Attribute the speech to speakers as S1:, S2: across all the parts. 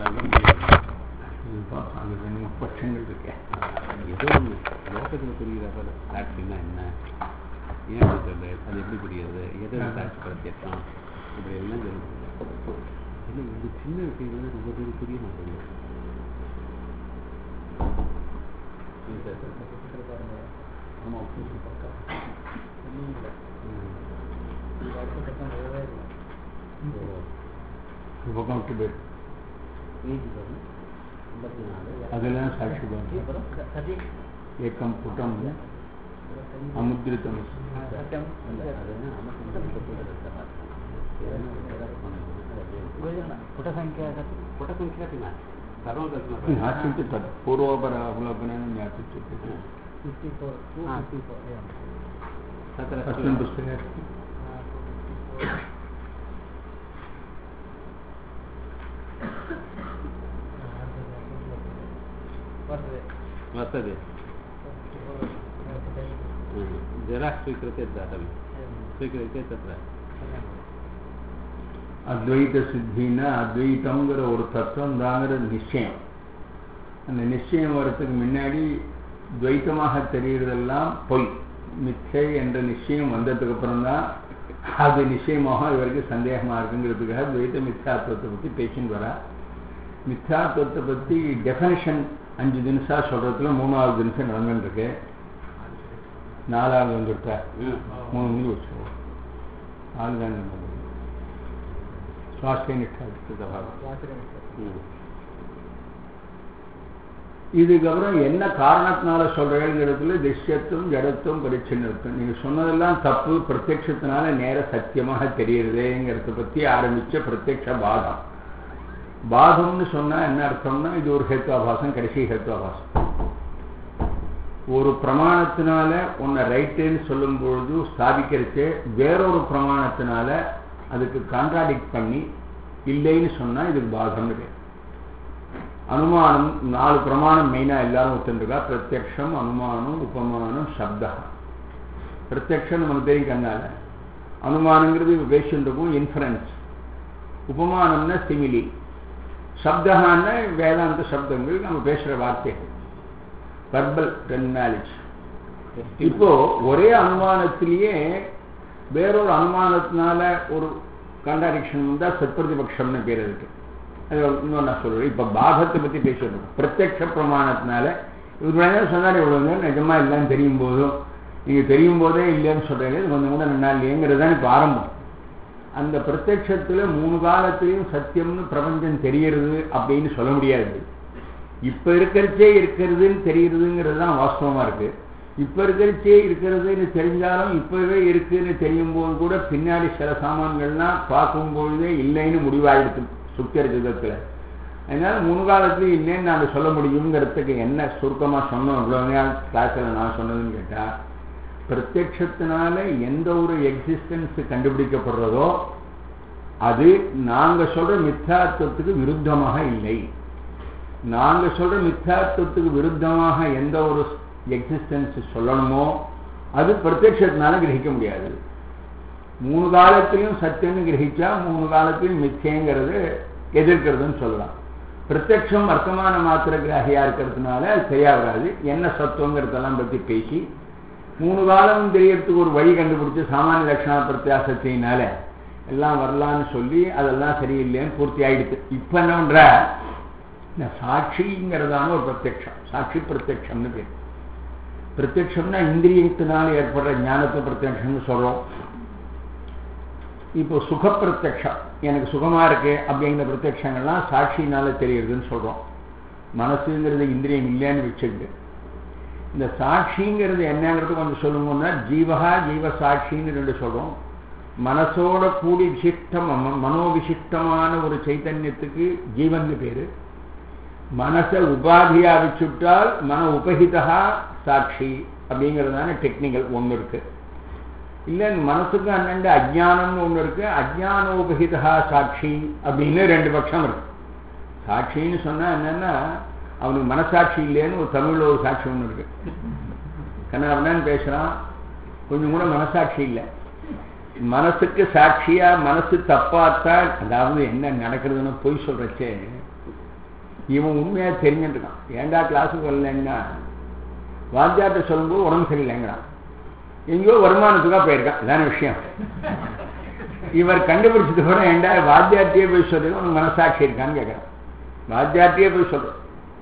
S1: இருந்தாலும் முடியாது
S2: இப்போ அது ரெண்டு பட்சங்கள் இருக்கேன்
S1: ஏதோ ஒன்று லோகத்தில் புரிகிற போல சாட்சின்னா என்ன ஏன் அப்படி சொல்றது அது எப்படி புரியுது எது சாட்சி பிரத்யட்சம் இப்படி எல்லாம் சொல்லுது இல்லை இது சின்ன விஷயங்கள் ரொம்ப பேருக்கு புரிய மாட்டேங்குது
S2: பக்கம் டிபேட் அதெல்லாம் சாட்சி பாருங்க ஏக்கம் புட்டம் அமுத்திரித்தம்
S1: పుటసంఖ్య పుటసంఖ్య సర్వం
S2: జ్ఞాపించి తత్ పూర్వపర అవలోకనైన జ్ఞాపించి अस्मिन् पुस्तके अस्ति
S1: वर्तते जरा स्वीकृत्य दातव्यं स्वीकृत्य तत्र
S2: அத்வைத சித்தின்னா அத்வைத்தங்கிற ஒரு தத்துவம் தாங்கிற நிச்சயம் அந்த நிச்சயம் வரத்துக்கு முன்னாடி துவைத்தமாக தெரிகிறதெல்லாம் பொய் மிச்சை என்ற நிச்சயம் வந்ததுக்கு அப்புறம் தான் அது நிச்சயமாக இவருக்கு சந்தேகமாக இருக்குங்கிறதுக்காக துவைத்த மித்யாத்துவத்தை பற்றி பேசின்னு வரா மித்யாத்துவத்தை பற்றி டெஃபனிஷன் அஞ்சு நிமிஷம் சொல்கிறதுல மூணாவது நிமிஷம் நடந்துருக்கு நாலாவது வந்துருக்கா மூணு மணி வச்சுக்கோ நாலு தான் நடந்தது சுவாச நிஷ்டா இதுக்கப்புறம் என்ன காரணத்தினால சொல்றேங்கிறதுல திஷ்யத்துவம் ஜடத்துவம் பரிச்சின்னத்துவம் நீங்க சொன்னதெல்லாம் தப்பு பிரத்யட்சத்தினால நேர சத்தியமாக தெரியுறதேங்கிறத பத்தி ஆரம்பிச்ச பிரத்யட்ச பாதம் பாதம்னு சொன்னா என்ன அர்த்தம்னா இது ஒரு ஹேத்வாபாசம் கடைசி ஹேத்வாபாசம் ஒரு பிரமாணத்தினால உன்னை ரைட்டுன்னு சொல்லும் பொழுது ஸ்தாபிக்கிறச்சு வேறொரு பிரமாணத்தினால அதுக்கு கான்ட்ராடிக்ட் பண்ணி இல்லைன்னு சொன்னா இதுக்கு பாதம்னு பேர் அனுமானம் நாலு பிரமாணம் மெயினா எல்லாரும் ஒத்துருக்கா பிரத்யக்ஷம் அனுமானம் உபமானம் சப்தா பிரத்யக்ஷம் நமக்கு தெரியும் கண்ணால அனுமானங்கிறது பேசிட்டு இருக்கும் இன்ஃபரன்ஸ் உபமானம்னா சிமிலி சப்தகான்னா வேதாந்த சப்தங்கள் நம்ம பேசுற வார்த்தைகள் வர்பல் டெர்மினாலஜி இப்போ ஒரே அனுமானத்திலேயே வேறொரு அனுமானத்தினால ஒரு கான்ட்ராடிக்ஷன் வந்தால் சத்பிரதிபக்ஷம்னு பேர் இருக்கு அது இன்னும் நான் சொல்றேன் இப்போ பாகத்தை பற்றி பேசிடுறோம் பிரத்யக்ஷ பிரமாணத்தினால இவர் சொன்னார் இவ்வளோ நிஜமா இல்லைன்னு தெரியும் போதும் நீங்கள் தெரியும் போதே இல்லைன்னு சொல்கிறீங்க கொஞ்சம் கூட ரெண்டு நாள் இல்லைங்கிறது தான் இப்போ ஆரம்பம் அந்த பிரத்யட்சத்தில் மூணு காலத்திலையும் சத்தியம்னு பிரபஞ்சம் தெரியறது அப்படின்னு சொல்ல முடியாது இப்போ இருக்கிறச்சே இருக்கிறதுன்னு தெரியுறதுங்கிறது தான் வாஸ்தவமாக இருக்குது இப்போ இருக்கிறச்சே இருக்கிறதுன்னு தெரிஞ்சாலும் இப்போவே இருக்குன்னு தெரியும் போது கூட பின்னாடி சில சாமான்கள்லாம் பார்க்கும்பொழுதே இல்லைன்னு முடிவாயிடுது சுத்தியர்ஜிதத்தில் அதனால மூணு காலத்துலையும் இல்லைன்னு நாங்கள் சொல்ல முடியுங்கிறதுக்கு என்ன சுருக்கமாக சொன்னோம் இவ்வளோ நேரம் கிளாஸில் நான் சொன்னதுன்னு கேட்டால் பிரத்யட்சத்தினால எந்த ஒரு எக்ஸிஸ்டன்ஸ் கண்டுபிடிக்கப்படுறதோ அது நாங்கள் சொல்கிற மித்தாத்துவத்துக்கு விருத்தமாக இல்லை நாங்கள் சொல்கிற மித்தாத்துவத்துக்கு விருத்தமாக எந்த ஒரு எக்ஸிஸ்டன்ஸ் சொல்லணுமோ அது பிரத்யட்சத்தினால கிரகிக்க முடியாது மூணு காலத்திலையும் சத்தியம்னு கிரகிச்சா மூணு காலத்திலையும் மிச்சைங்கிறது எதிர்க்கிறதுன்னு சொல்லலாம் பிரத்யட்சம் வர்த்தமான மாத்திர கிராகியா இருக்கிறதுனால அது சரியா வராது என்ன சத்துவங்கிறதெல்லாம் பற்றி பேசி மூணு காலம் தெரியறதுக்கு ஒரு வழி கண்டுபிடிச்சு சாமானிய லட்சணா பிரத்தியாசத்தினால எல்லாம் வரலான்னு சொல்லி அதெல்லாம் சரியில்லைன்னு பூர்த்தி ஆயிடுது இப்போ என்ன பண்ற இந்த சாட்சிங்கிறதான ஒரு பிரத்யக்ஷம் சாட்சி பிரத்யக்ஷம்னு பேர் பிரத்யக்ஷம்னா இந்திரியத்தினால் ஏற்படுற ஞானத்தை பிரத்யக்ஷம்னு சொல்றோம் இப்போ சுக பிரத்யக்ஷம் எனக்கு சுகமா இருக்கு அப்படிங்கிற பிரத்யக்ஷங்கள்லாம் சாட்சியினால தெரியுதுன்னு சொல்றோம் மனசுங்கிறது இந்திரியம் இல்லைன்னு வச்சுட்டு இந்த சாட்சிங்கிறது என்னங்கிறது கொஞ்சம் சொல்லுங்கன்னா ஜீவகா ஜீவ சாட்சின்னு ரெண்டு சொல்றோம் மனசோட கூடி விசிஷ்டம் மனோவிசிஷ்டமான ஒரு சைத்தன்யத்துக்கு ஜீவன் பேரு மனசை உபாதியா வச்சுட்டால் மன உபகிதா சாட்சி அப்படிங்கிறதான டெக்னிக்கல் ஒன்று இருக்கு இல்லை மனசுக்கு அண்ணண்டு அஜானம்னு ஒன்று இருக்கு அஜானோபகிதா சாட்சி அப்படின்னு ரெண்டு பட்சம் இருக்கு சாட்சின்னு சொன்னா என்னன்னா அவனுக்கு மனசாட்சி இல்லைன்னு ஒரு தமிழில் ஒரு சாட்சி ஒன்று இருக்கு கண்ணாபண்ணான்னு பேசுறான் கொஞ்சம் கூட மனசாட்சி இல்லை மனசுக்கு சாட்சியா மனசு தப்பாத்தா அதாவது என்ன நடக்கிறதுன்னு பொய் சொல்றச்சே இவன் உண்மையா தெரிஞ்சுட்டு இருக்கான் ஏன்டா கிளாஸுக்கு வரலன்னா வாத்தியார்ட்ட சொல்லும்போது உடம்பு சரியில்லைங்கிறான் எங்கேயோ வருமானத்துக்காக போயிருக்கான் இதான விஷயம் இவர் கண்டுபிடிச்சது கூட ஏன்டா வாத்தியார்ட்டியே போய் சொல்றது உனக்கு மனசாட்சி இருக்கான்னு கேட்குறான் வாத்தியார்ட்டியே போய் சொல்றது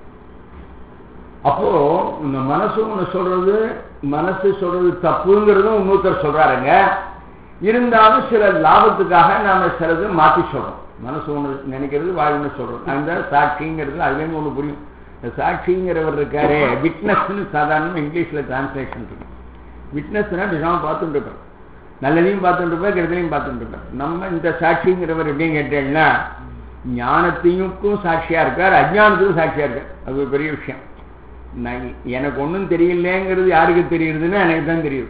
S2: அப்போ இந்த மனசு ஒன்று சொல்றது மனசு சொல்றது தப்புங்கிறதும் இன்னொருத்தர் சொல்றாருங்க இருந்தாலும் சில லாபத்துக்காக நாம சிலது மாற்றி சொல்றோம் மனசு ஒன்று நினைக்கிறது வாய் ஒன்று சொல்றோம் அந்த சாட்சிங்கிறது அதுலேருந்து ஒன்று புரியும் இந்த சாட்சிங்கிறவர் இருக்காரு விட்னஸ்னு சாதாரண இங்கிலீஷ்ல டிரான்ஸ்லேஷன் இருக்கு விட்னஸ்னா விஷயம் பார்த்துட்டு இருப்பார் நல்லதையும் பார்த்துட்டு இருப்பார் கெடுதலையும் பார்த்துட்டு இருப்பார் நம்ம இந்த சாட்சிங்கிறவர் எப்படின்னு கேட்டீங்கன்னா ஞானத்தையும் சாட்சியா இருக்கார் அஜானத்துக்கும் சாட்சியா இருக்கார் அது ஒரு பெரிய விஷயம் நான் எனக்கு ஒன்றும் தெரியலங்கிறது யாருக்கு தெரியுதுன்னு எனக்கு தான் தெரியுது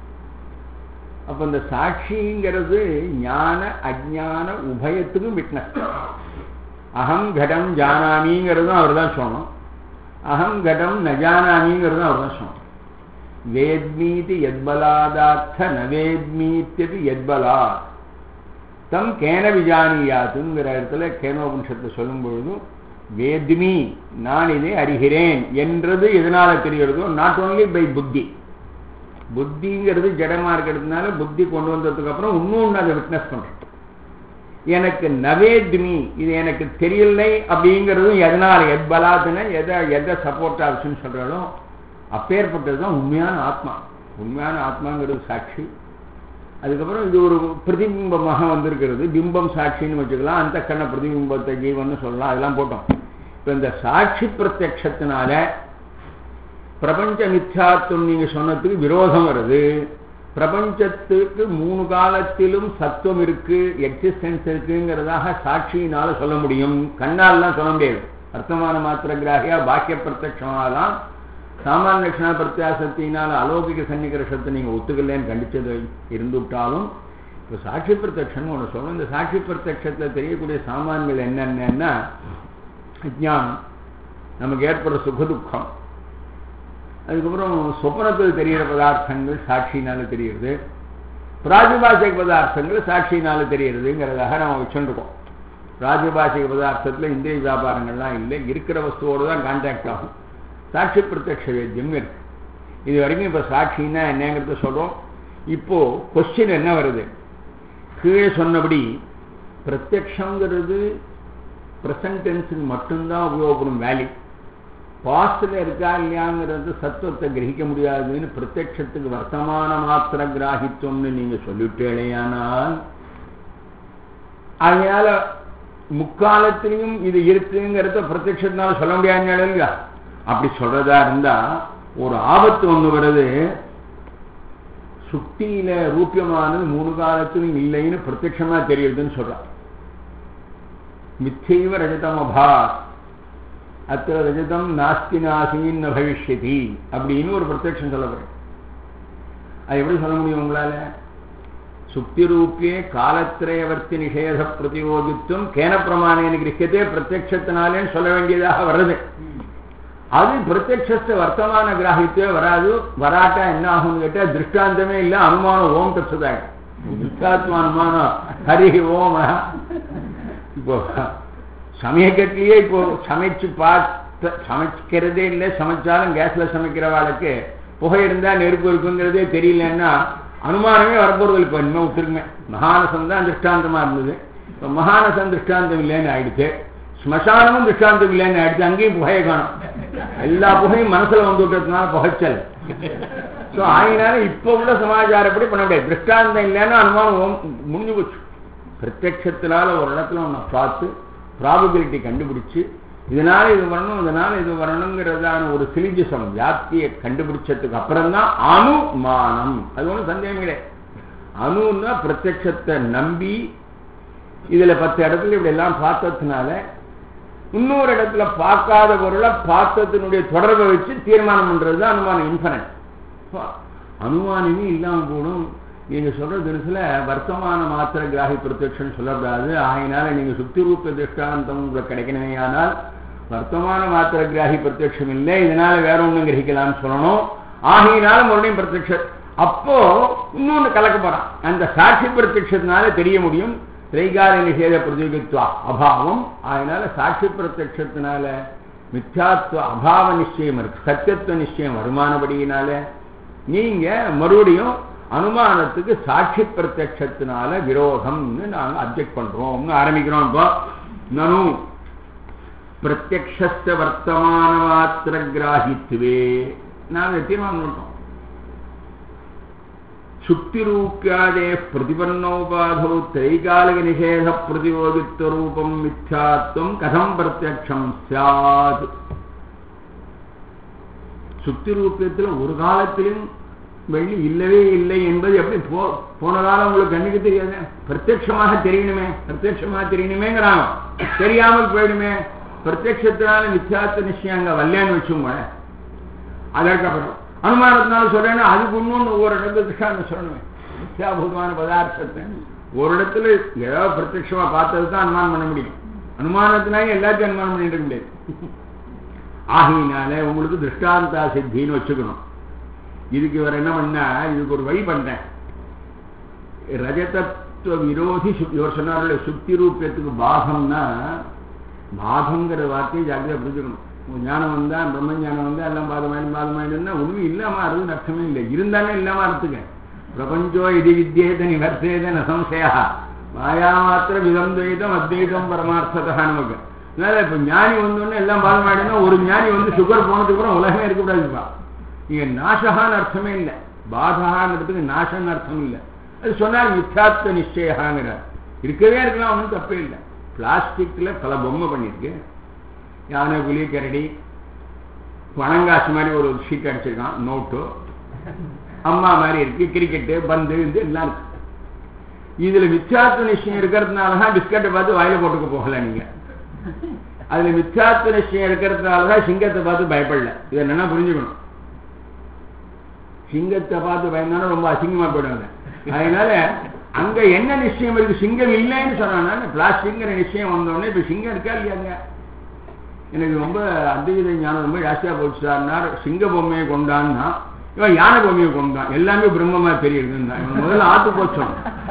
S2: அப்ப இந்த சாட்சிங்கிறது ஞான அஜான உபயத்துக்கும் விட்னஸ் அகம் கடம் ஜானாமிங்கிறதும் அவர் தான் சொன்னோம் அகம் கடம் நஜானாமிங்கிறதும் அவர் தான் சொன்னோம் வேத்மீதி எத்பலாதார்த்த நவேத்மீத்தியது எத்பலா தம் கேன விஜானியாத்துங்கிற இடத்துல கேனோபனிஷத்தை சொல்லும் பொழுதும் வேத்மி நான் இதை அறிகிறேன் என்றது எதனால தெரிகிறதோ நாட் ஓன்லி பை புத்தி புத்திங்கிறது ஜடமா இருக்கிறதுனால புத்தி கொண்டு வந்ததுக்கு அப்புறம் இன்னொன்று அதை விட்னஸ் பண்றேன் எனக்கு நவேத்மி இது எனக்கு தெரியலை அப்படிங்கிறதும் எதனால எத்பலாத்துன்னு எதை எதை சப்போர்ட் ஆகுச்சுன்னு சொல்றாலும் அப்பேற்பட்டது தான் உண்மையான ஆத்மா உண்மையான ஆத்மாங்கிறது சாட்சி அதுக்கப்புறம் இது ஒரு பிரதிபிம்பமாக வந்திருக்கிறது பிம்பம் சாட்சின்னு வச்சுக்கலாம் அந்த கண்ண பிரதிபிம்பத்தை ஜீவன் சொல்லலாம் அதெல்லாம் போட்டோம் இப்போ இந்த சாட்சி பிரத்யக்ஷத்தினால பிரபஞ்ச மித்யாத்துவம் நீங்க சொன்னதுக்கு விரோதம் வருது பிரபஞ்சத்துக்கு மூணு காலத்திலும் சத்துவம் இருக்கு எக்ஸிஸ்டன்ஸ் இருக்குங்கிறதாக சாட்சியினால சொல்ல முடியும் கண்ணால்லாம் சொல்ல முடியாது அர்த்தமான மாத்திர கிராகியா பாக்கிய பிரத்யட்சமாலாம் சாமானிய லட்சண பிரத்தியாசத்தினால அலௌகிக சன்னிகர்ஷத்தை நீங்க ஒத்துக்கலன்னு கண்டிச்சது இருந்துவிட்டாலும் இப்போ சாட்சி பிரத்யட்சம்னு ஒன்று சொல்லணும் இந்த சாட்சி பிரத்யட்சத்தில் தெரியக்கூடிய சாமான்கள் என்னென்னா அஜானம் நமக்கு ஏற்படுற சுகதுக்கம் அதுக்கப்புறம் சொப்பனத்தில் தெரிகிற பதார்த்தங்கள் சாட்சியினால தெரியுது பிராதிபாசிக பதார்த்தங்கள் சாட்சியினால தெரியுறதுங்கிறதாக நம்ம வச்சுருக்கோம் பிராதிபாசிக பதார்த்தத்தில் இந்திரிய வியாபாரங்கள்லாம் இல்லை இருக்கிற வஸ்துவோடு தான் கான்டாக்ட் ஆகும் சாட்சி பிரத்யக்ஷ வேத்தியம் இருக்கு இது வரைக்கும் இப்போ சாட்சின்னா என்னங்கிறத சொல்கிறோம் இப்போ கொஸ்டின் என்ன வருது கீழே சொன்னபடி பிரத்யக்ஷங்கிறது ப்ரெசன்ட் டென்ஸுக்கு மட்டும்தான் உபயோகப்படும் வேல்யூ பாஸ்டில் இருக்கா இல்லையாங்கிறது சத்துவத்தை கிரகிக்க முடியாதுன்னு பிரத்யட்சத்துக்கு வர்த்தமான மாத்திர கிராகித்துவம்னு நீங்க சொல்லிட்டேனேயானால் அதனால முக்காலத்திலையும் இது இருக்குங்கிறத பிரத்யட்சத்தினால சொல்ல முடியாது இல்லையா அப்படி சொல்றதா இருந்தா ஒரு ஆபத்து ஒண்ணு வருது சுத்தியில ரூபியமானது மூணு காலத்திலும் இல்லைன்னு பிரத்யட்சமா தெரியுதுன்னு சொல்றான் மிச்சைவ ரஜதம் அபாத் அத்த ரஜதம் நாஸ்தி நாசின்னு பவிஷ்யதி அப்படின்னு ஒரு பிரத்யட்சம் சொல்ல போறேன் அது எப்படி சொல்ல முடியும் உங்களால சுக்தி ரூபியே காலத்திரயவர்த்தி நிஷேத பிரதியோகித்துவம் கேன பிரமாணேன்னு கிரகியதே பிரத்யட்சத்தினாலேன்னு சொல்ல வேண்டியதாக வருது அது பிரத்யட்ச வர்த்தமான கிராகித்தே வராது வராட்டா என்ன ஆகும்னு கேட்டா திருஷ்டாந்தமே இல்லை அனுமானம் ஓம் தச்சுதாங்க திருஷ்டாத்மா அனுமானம் ஹரி ஓம் இப்போ சமயக்கட்டிலேயே இப்போ சமைச்சு பார்த்த சமைக்கிறதே இல்லை சமைச்சாலும் கேஸ்ல சமைக்கிறவாளுக்கு புகை இருந்தா நெருப்பு இருக்குங்கிறதே தெரியலன்னா அனுமானமே வரப்போறது இப்போ இன்னும் விட்டுருங்க மகானசம் தான் திருஷ்டாந்தமா இருந்தது இப்போ மகானசம் திருஷ்டாந்தம் இல்லைன்னு ஆயிடுச்சு ஸ்மசானமும் திருஷ்டாந்தம் இல்லைன்னு ஆயிடுச்சு அங்கேயும் புகையை காணும் எல்லா புகையும் மனசுல வந்து விட்டதுனால புகைச்சல் ஸோ ஆகினால இப்போ உள்ள சமாச்சாரப்படி பண்ண முடியாது திருஷ்டாந்தம் இல்லைன்னா அனுமானம் முடிஞ்சு போச்சு பிரத்யட்சத்தினால ஒரு இடத்துல ஒன்று பார்த்து ப்ராபபிலிட்டி கண்டுபிடிச்சு இதனால இது வரணும் இதனால இது வரணுங்கிறதான ஒரு சிலிஜிசம் வியாப்தியை கண்டுபிடிச்சதுக்கு அப்புறம் தான் அனுமானம் அது ஒன்றும் சந்தேகம் கிடையாது அணுன்னா பிரத்யட்சத்தை நம்பி இதுல பத்து இடத்துல இப்படி எல்லாம் பார்த்ததுனால இன்னொரு இடத்துல பார்க்காத பொருளை பார்த்தத்தினுடைய தொடர்பை வச்சு தீர்மானம் பண்றது தான் அனுமானம் இன்ஃபனட் அனுமானமே இல்லாம போடும் நீங்க சொல்ற தினசுல வர்த்தமான மாத்திர கிராகி பிரத்யட்சம் சொல்லக்கூடாது ஆகையினால நீங்க சுத்தி ரூப திருஷ்டாந்தம் உங்களுக்கு கிடைக்கணுமே ஆனால் வர்த்தமான மாத்திர கிராகி பிரத்யட்சம் இல்லை இதனால வேற ஒண்ணும் கிரகிக்கலாம்னு சொல்லணும் ஆகையினால மறுபடியும் பிரத்யட்ச அப்போ இன்னொன்னு கலக்க போறான் அந்த சாட்சி பிரத்யட்சத்தினால தெரிய முடியும் திரைகால நிஷேத பிரதியோகித்துவ அபாவம் அதனால சாட்சி பிரத்யத்தினால மித்யாத்துவ அபாவ நிச்சயம் இருக்கு சத்தியத்துவ நிச்சயம் வருமானபடியினால நீங்க மறுபடியும் அனுமானத்துக்கு சாட்சி பிரத்யத்தினால விரோதம்னு நாங்க அப்ஜெக்ட் பண்றோம்னு ஆரம்பிக்கிறோம் இப்போ நனு பிரத்யக்ஷஸ்ய வர்த்தமான மாத்திர கிராஹித்துவே நாங்க தீர்மானம் பண்றோம் சுக்திரூப்யாதே பிரதிபன்னோபாதோ தைகாலிக நிஷேத பிரதிபோதித்துவ ரூபம் மித்யாத்வம் கதம் பிரத்யக்ஷம் சாத் சுக்தி ரூபியத்தில் ஒரு காலத்திலும் வெள்ளி இல்லவே இல்லை என்பது எப்படி போ போன காலம் உங்களுக்கு கண்ணுக்கு தெரியாது பிரத்யட்சமாக தெரியணுமே பிரத்யட்சமாக தெரியணுமேங்கிறாங்க தெரியாமல் போயிடுமே பிரத்யட்சத்தினால மித்யாத்த நிச்சயம் அங்க வல்லையான்னு வச்சுக்கோங்க அதற்கப்புறம் அனுமானத்தினால சொல்றேன்னா அதுக்கு இன்னொன்று ஒவ்வொரு இடத்துல திருஷ்டாந்தம் சொல்லணுமே மித்யாபூதமான பதார்த்தத்தை ஒரு இடத்துல ஏதாவது பிரத்யட்சமா பார்த்தது தான் அனுமானம் பண்ண முடியும் அனுமானத்தினாலே எல்லாத்தையும் அனுமானம் பண்ணிட்டு இருக்க முடியாது ஆகையினால உங்களுக்கு திருஷ்டாந்தா சித்தின்னு வச்சுக்கணும் இதுக்கு இவர் என்ன பண்ணா இதுக்கு ஒரு வழி பண்றேன் ரஜதத்துவ விரோதி சுக்- இவர் சொன்னார்கள் சுக்தி ரூபியத்துக்கு பாகம்னா பாகங்கிற வார்த்தையை ஜாக்கிரதை புரிஞ்சுக்கணும் உங்க ஞானம் வந்தா பிரம்ம ஞானம் வந்தா எல்லாம் பாதமாயிடும் பாதமாயிடும்னா ஒண்ணும் இல்லாம அறுதுன்னு அர்த்தமே இல்லை இருந்தானே இல்லாம அர்த்துக்க பிரபஞ்சோ இது வித்தியேத நிவர்த்தேத நசம்சயா மாயா மாத்திர விதம் அத்வைதம் பரமார்த்ததா நமக்கு அதனால இப்ப ஞானி வந்தோடனே எல்லாம் பாதமாயிடும்னா ஒரு ஞானி வந்து சுகர் போனதுக்கு அப்புறம் உலகமே இருக்கக்கூடாதுப்பா இங்க நாசகான்னு அர்த்தமே இல்லை பாதகாங்கிறதுக்கு நாசம்னு அர்த்தம் இல்லை அது சொன்னால் மித்யாத்வ நிச்சயகாங்கிறார் இருக்கவே இருக்கலாம் ஒன்றும் தப்பே இல்லை பிளாஸ்டிக்ல பல பொம்மை பண்ணியிருக்கு யானை புலி கரடி பணங்காசு மாதிரி ஒரு ஷீட் அடிச்சிருக்கான் நோட்டு அம்மா மாதிரி இருக்கு கிரிக்கெட்டு பந்து இது எல்லாம் இருக்கு இதுல மித்யாத்வ நிச்சயம் இருக்கிறதுனால தான் பிஸ்கட்டை பார்த்து வாயில போட்டுக்க போகல நீங்க அதுல மித்யாத்வ நிச்சயம் இருக்கிறதுனால தான் சிங்கத்தை பார்த்து பயப்படல இதை என்னன்னா புரிஞ்சுக்கணும் சிங்கத்தை பார்த்து பயந்தாலும் ரொம்ப அசிங்கமா போயிடுவாங்க அதனால அங்க என்ன நிச்சயம் இருக்கு சிங்கம் இல்லைன்னு சொன்னாங்க பிளாஸ்டிக்ங்கிற நிச்சயம் வந்தோடனே இப்ப சிங்கம் இருக்கா இல்லையாங்க எனக்கு ரொம்ப அத்வைத ஞானம் ரொம்ப ஜாஸ்தியா போச்சு சார்னார் சிங்க பொம்மையை கொண்டான்னா இவன் யானை பொம்மையை கொண்டான் எல்லாமே பிரம்மமா தெரியுதுன்னா இவன் முதல்ல ஆத்து போச்சோம்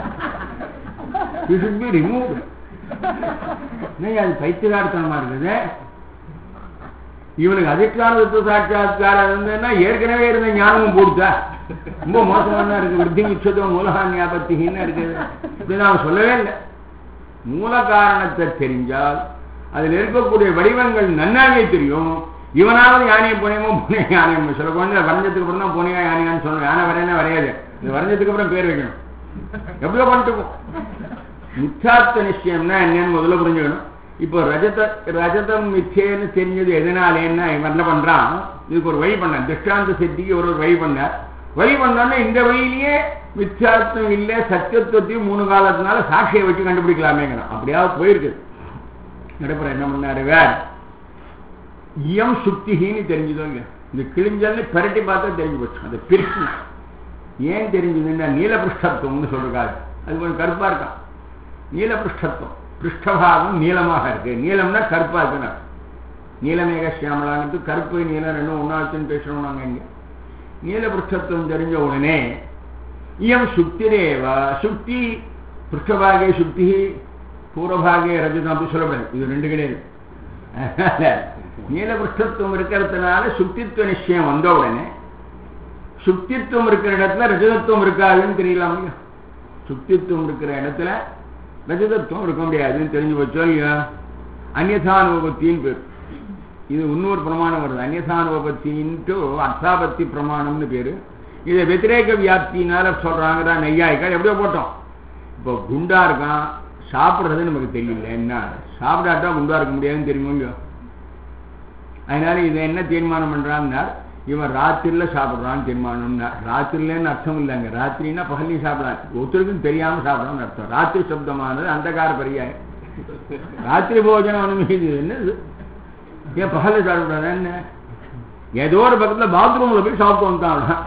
S2: should be removed என்னய்யா, அது பைத்தியகாரத்தனமா இருக்குது இவனுக்கு அதிஷ்டான தத்துவ சாட்சாத்காரம் இருந்ததுன்னா ஏற்கனவே இருந்த ஞானமும் போடுச்சா ரொம்ப மோசமான இருக்கு விருத்தி உச்சத்துவம் மூலகா ஞாபகத்தின்னு இருக்குது இப்படி நான் சொல்லவே இல்லை மூல காரணத்தை தெரிஞ்சால் அதில் இருக்கக்கூடிய வடிவங்கள் நன்னாவே தெரியும் இவனாவது யானையை புனையமோ புனைய யானையும் சில குழந்தை வரைஞ்சதுக்கு அப்புறம் தான் புனையா யானையான்னு சொல்லணும் யானை வரையனா வரையாது இது வரைஞ்சதுக்கு அப்புறம் பேர் வைக்கணும் எப்படியோ பண்ணிட்டு மித்யாத்வ நிச்சயம்னா என்னன்னு முதல்ல புரிஞ்சுக்கணும் இப்போ ரஜத ரஜதம் மிச்சேன்னு தெரிஞ்சது எதனாலேன்னா இவன் என்ன பண்றான் இதுக்கு ஒரு வழி பண்ணான் திருஷ்டாந்த சித்திக்கு ஒரு ஒரு வழி பண்ணார் வழி பண்ணோன்னா இந்த வழியிலேயே மித்யாத்வம் இல்லை சத்தியத்துவத்தையும் மூணு காலத்தினால சாட்சியை வச்சு கண்டுபிடிக்கலாமேங்கிறான் அப்படியாவது போயிருக்கு நடுப்புற என்ன பண்ணாரு வேற இயம் சுக்திகின்னு தெரிஞ்சுதோ இல்லையா இந்த கிழிஞ்சல்னு பெரட்டி பார்த்தா தெரிஞ்சு போச்சு அந்த பிரிச்சு ஏன் தெரிஞ்சதுன்னா நீலபிருஷ்டத்துவம்னு சொல்றாரு அது கொஞ்சம் கருப்பா இருக்கான் நீலபிருஷ்டத்துவம் பிருஷ்டபாகம் நீளமாக இருக்கு நீளம்னா கருப்பா இருக்குன்னு அர்த்தம். நீலமேக சியாமலாங்கிறது கருப்பு நீலம் ரெண்டும் ஒன்றா வச்சுன்னு பேசுறோம் நாங்க இங்க நீலபிருஷ்டத்துவம் தெரிஞ்ச உடனே இயம் சுக்திரேவ சுக்தி பிருஷ்டபாகே சுக்தி பூர்வபாகே ரஜதம் அப்படி சொல்லக்கூடாது இது ரெண்டு கிடையாது அதனால நீலபிருஷ்டத்துவம் இருக்கிறதுனால சுக்தித்துவ நிச்சயம் வந்த உடனே சுக்தித்துவம் இருக்கிற இடத்துல ரஜதத்துவம் இருக்காதுன்னு தெரியலாம் இல்லையா சுக்தித்துவம் இருக்கிற இடத்துல ரஜதத்துவம் இருக்க முடியாதுன்னு தெரிஞ்சு வச்சோ இல்லையா அந்நதானுபத்தின்னு பேர் இது இன்னொரு பிரமாணம் வருது அந்நதானுபத்தின்ட்டு அர்த்தாபத்தி பிரமாணம்னு பேரு இதை வெத்திரேக வியாப்தினால சொல்றாங்க நெய்யாய்க்கால் எப்படியோ போட்டோம் இப்போ குண்டா இருக்கான் சாப்பிட்றது நமக்கு தெரியல என்ன சாப்பிடாட்டா குண்டா இருக்க முடியாதுன்னு தெரியுமோ இல்லையோ அதனால இதை என்ன தீர்மானம் பண்றான்னா இவன் ராத்திரில சாப்பிடுறான்னு தீர்மானம்னா ராத்திரிலன்னு அர்த்தம் இல்லைங்க ராத்திரின்னா பகலையும் சாப்பிடலாம் ஒருத்தருக்கும் தெரியாம சாப்பிடணும்னு அர்த்தம் ராத்திரி சப்தமானது அந்தகார பரியாயம் ராத்திரி போஜனம் அனுமதி என்னது ஏன் பகல சாப்பிடாத என்ன ஏதோ ஒரு பக்கத்துல பாத்ரூம்ல போய் சாப்பிட்டு வந்தான் அவன்.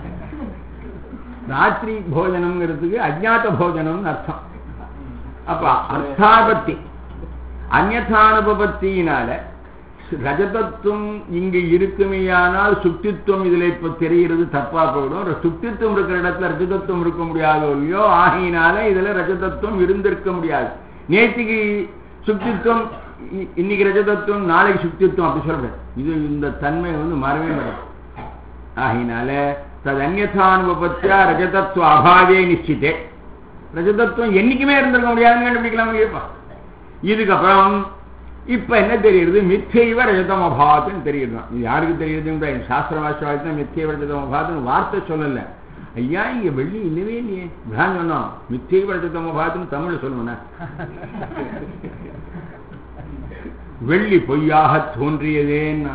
S2: ராத்திரி போஜனம்ங்கிறதுக்கு அஜ்ஞாத போஜனம்னு அர்த்தம் அப்ப அர்த்தாபத்தி அந்நதானுபத்தியினால ரஜதத்துவம் இங்கு இருக்குமேயானால் சுக்தித்துவம் இதுல இப்ப தெரிகிறது தப்பா போயிடும் ர- சுக்தித்துவம் இருக்கிற இடத்துல ரஜதத்துவம் இருக்க முடியாதோ இல்லையோ ஆகையினால இதுல ரஜதத்துவம் இருந்திருக்க முடியாது நேற்றுக்கு சுக்தித்துவம் இ- இன்னைக்கு ரஜதத்துவம் நாளைக்கு சுக்தித்துவம் அப்படி சொல்றேன் இது இந்த தன்மை வந்து மாறவே மாட்டேன் ஆகினால தது அந்நானுபத்தியா ரஜதத்துவ அபாவே நிச்சித்தே ரஜதத்துவம் என்னைக்குமே இருந்திருக்க முடியாதுன்னு கண்டுபிடிக்கலாம் கேட்பா இதுக்கப்புறம் இப்ப என்ன தெரியுது மிச்சைவ ரஜதம் அபாத்துன்னு தெரியுது இது யாருக்கு தெரியுதுன்ற சாஸ்திர வாசிவாயத்தான் மிச்சைவ ரஜதம் அபாத்துன்னு வார்த்தை சொல்லல ஐயா இங்க வெள்ளி இல்லவே இல்லையே நான் சொன்னோம் மிச்சைவ ரஜதம் அபாத்துன்னு தமிழ் சொல்லுவேன் வெள்ளி பொய்யாக தோன்றியதேன்னா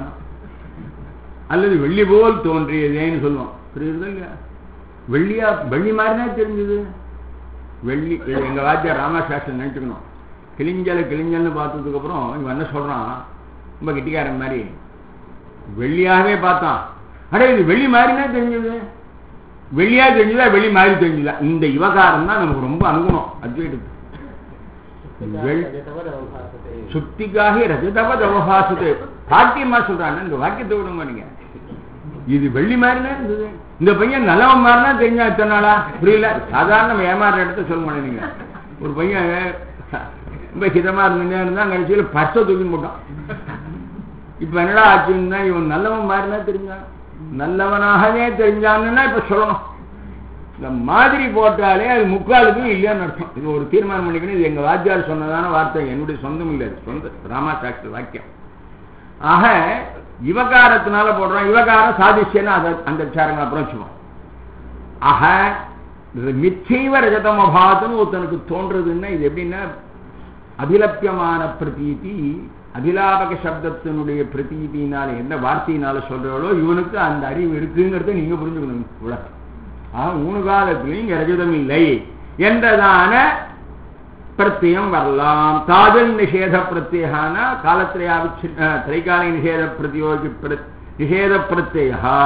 S2: அல்லது வெள்ளி போல் தோன்றியதேன்னு சொல்லுவோம் புரியுது இல்லையா வெள்ளியா வெள்ளி மாதிரினா தெரிஞ்சது வெள்ளி இது எங்க வாத்தியார் ராமசாஸ்திரம் நினைச்சுக்கணும் கிளிஞ்சல் கிளிஞ்சல்னு பார்த்ததுக்கு அப்புறம் இவன் என்ன சொல்றான் ரொம்ப கெட்டிக்காரன் மாதிரி வெள்ளியாகவே பார்த்தான் அடே இது வெள்ளி மாதிரினா தெரிஞ்சது வெள்ளியா தெரிஞ்சதா வெள்ளி மாதிரி தெரிஞ்சதா இந்த இவகாரம் தான் நமக்கு ரொம்ப அனுகூலம் அத்வைட்டுக்கு வெள்- சுத்திக்காக ரஜதவ தவபாசத்து பாட்டியமா சொல்றாங்க இந்த வாக்கியத்தை விடுங்க நீங்க இது வெள்ளி மாதிரினா இருந்தது இந்த பையன் நல்லவன் மாதிரினா தெரிஞ்சா இத்தனை நாளா புரியல சாதாரண நம்ம ஏமாறுற இடத்த சொல்ல மாட்டேன் நீங்க ஒரு பையன் ரொம்ப ஹிதமா இருந்துட்டே இருந்தா கடைசியில் பர்ச தூக்கி போட்டான் இப்ப என்னடா ஆச்சுன்னா இவன் நல்லவன் மாதிரினா தெரிஞ்சான் நல்லவனாகவே தெரிஞ்சான்னா இப்ப சொல்லணும் இந்த மாதிரி போட்டாலே அது முக்காலுக்கும் இல்லையான்னு அர்த்தம் இது ஒரு தீர்மானம் பண்ணிக்கணும் இது எங்க வாத்தியார் சொன்னதான வார்த்தை என்னுடைய சொந்தம் இல்லை இது சொந்த ராமாசாஸ்திர வாக்கியம் ஆக இவகாரத்தினால போடுறோம் இவகாரம் சாதிச்சேன்னா அதை அந்த விசாரங்களை அப்புறம் வச்சுக்கோம் ஆக இது மிச்சைவ ரஜதம் அபாத்துன்னு ஒருத்தனுக்கு தோன்றதுன்னா இது எப்படின்னா அபிலப்பியமான பிரதீதி அபிலாபக சப்தத்தினுடைய பிரதீதினால என்ன வார்த்தையினால சொல்றாளோ இவனுக்கு அந்த அறிவு இருக்குங்கிறத நீங்க புரிஞ்சுக்கணும் உலகம் ஆக மூணு காலத்திலையும் இங்க ரஜதம் இல்லை என்றதான பிரத்யம் வரலாம் தாதல் நிஷேத பிரத்யகான காலத்திரையாவிச்சு திரைகால நிஷேத பிரதியோகி பிர- நிஷேத பிரத்யா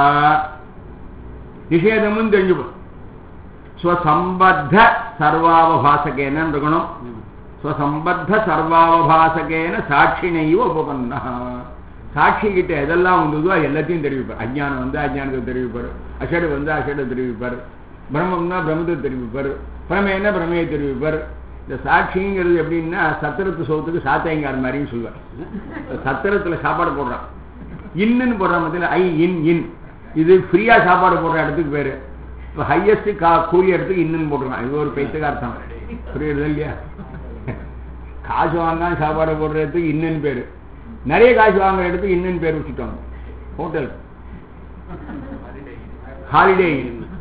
S2: நிஷேதமும் தெரிஞ்சு போகும் ஸ்வசம்பத்த சர்வாவபாசகேன இருக்கணும் ஸ்வசம்பத்த சர்வாவபாசகேன சாட்சினைவ உபபன்னா சாட்சி கிட்ட எதெல்லாம் வந்ததோ அது எல்லாத்தையும் தெரிவிப்பார் அஜ்ஞானம் வந்து அஜ்ஞானத்தை தெரிவிப்பார் அஷடு வந்து அஷடை தெரிவிப்பார் பிரம்மம்னா பிரம்மத்தை தெரிவிப்பார் பிரமேன்னா பிரமையை தெரிவிப்பார் இந்த சாட்சிங்கிறது எப்படின்னா சத்திரத்து சோத்துக்கு சாத்தையங்கார் மாதிரின்னு சொல்லுவார் சத்திரத்துல சாப்பாடு போடுறான் இன்னுன்னு போடுறான் மத்தியில் ஐ இன் இன் இது ஃப்ரீயா சாப்பாடு போடுற இடத்துக்கு பேரு இப்போ ஹையஸ்ட் கா கூலி இடத்துக்கு இன்னுன்னு போட்டுருக்கான் இது ஒரு பைத்துக்கார்த்தம் புரியுது இல்லையா காசு வாங்காம சாப்பாடு போடுற இடத்துக்கு இன்னுன்னு பேரு நிறைய காசு வாங்குற இடத்துக்கு இன்னுன்னு பேர் வச்சுட்டோம் ஹோட்டல் ஹாலிடே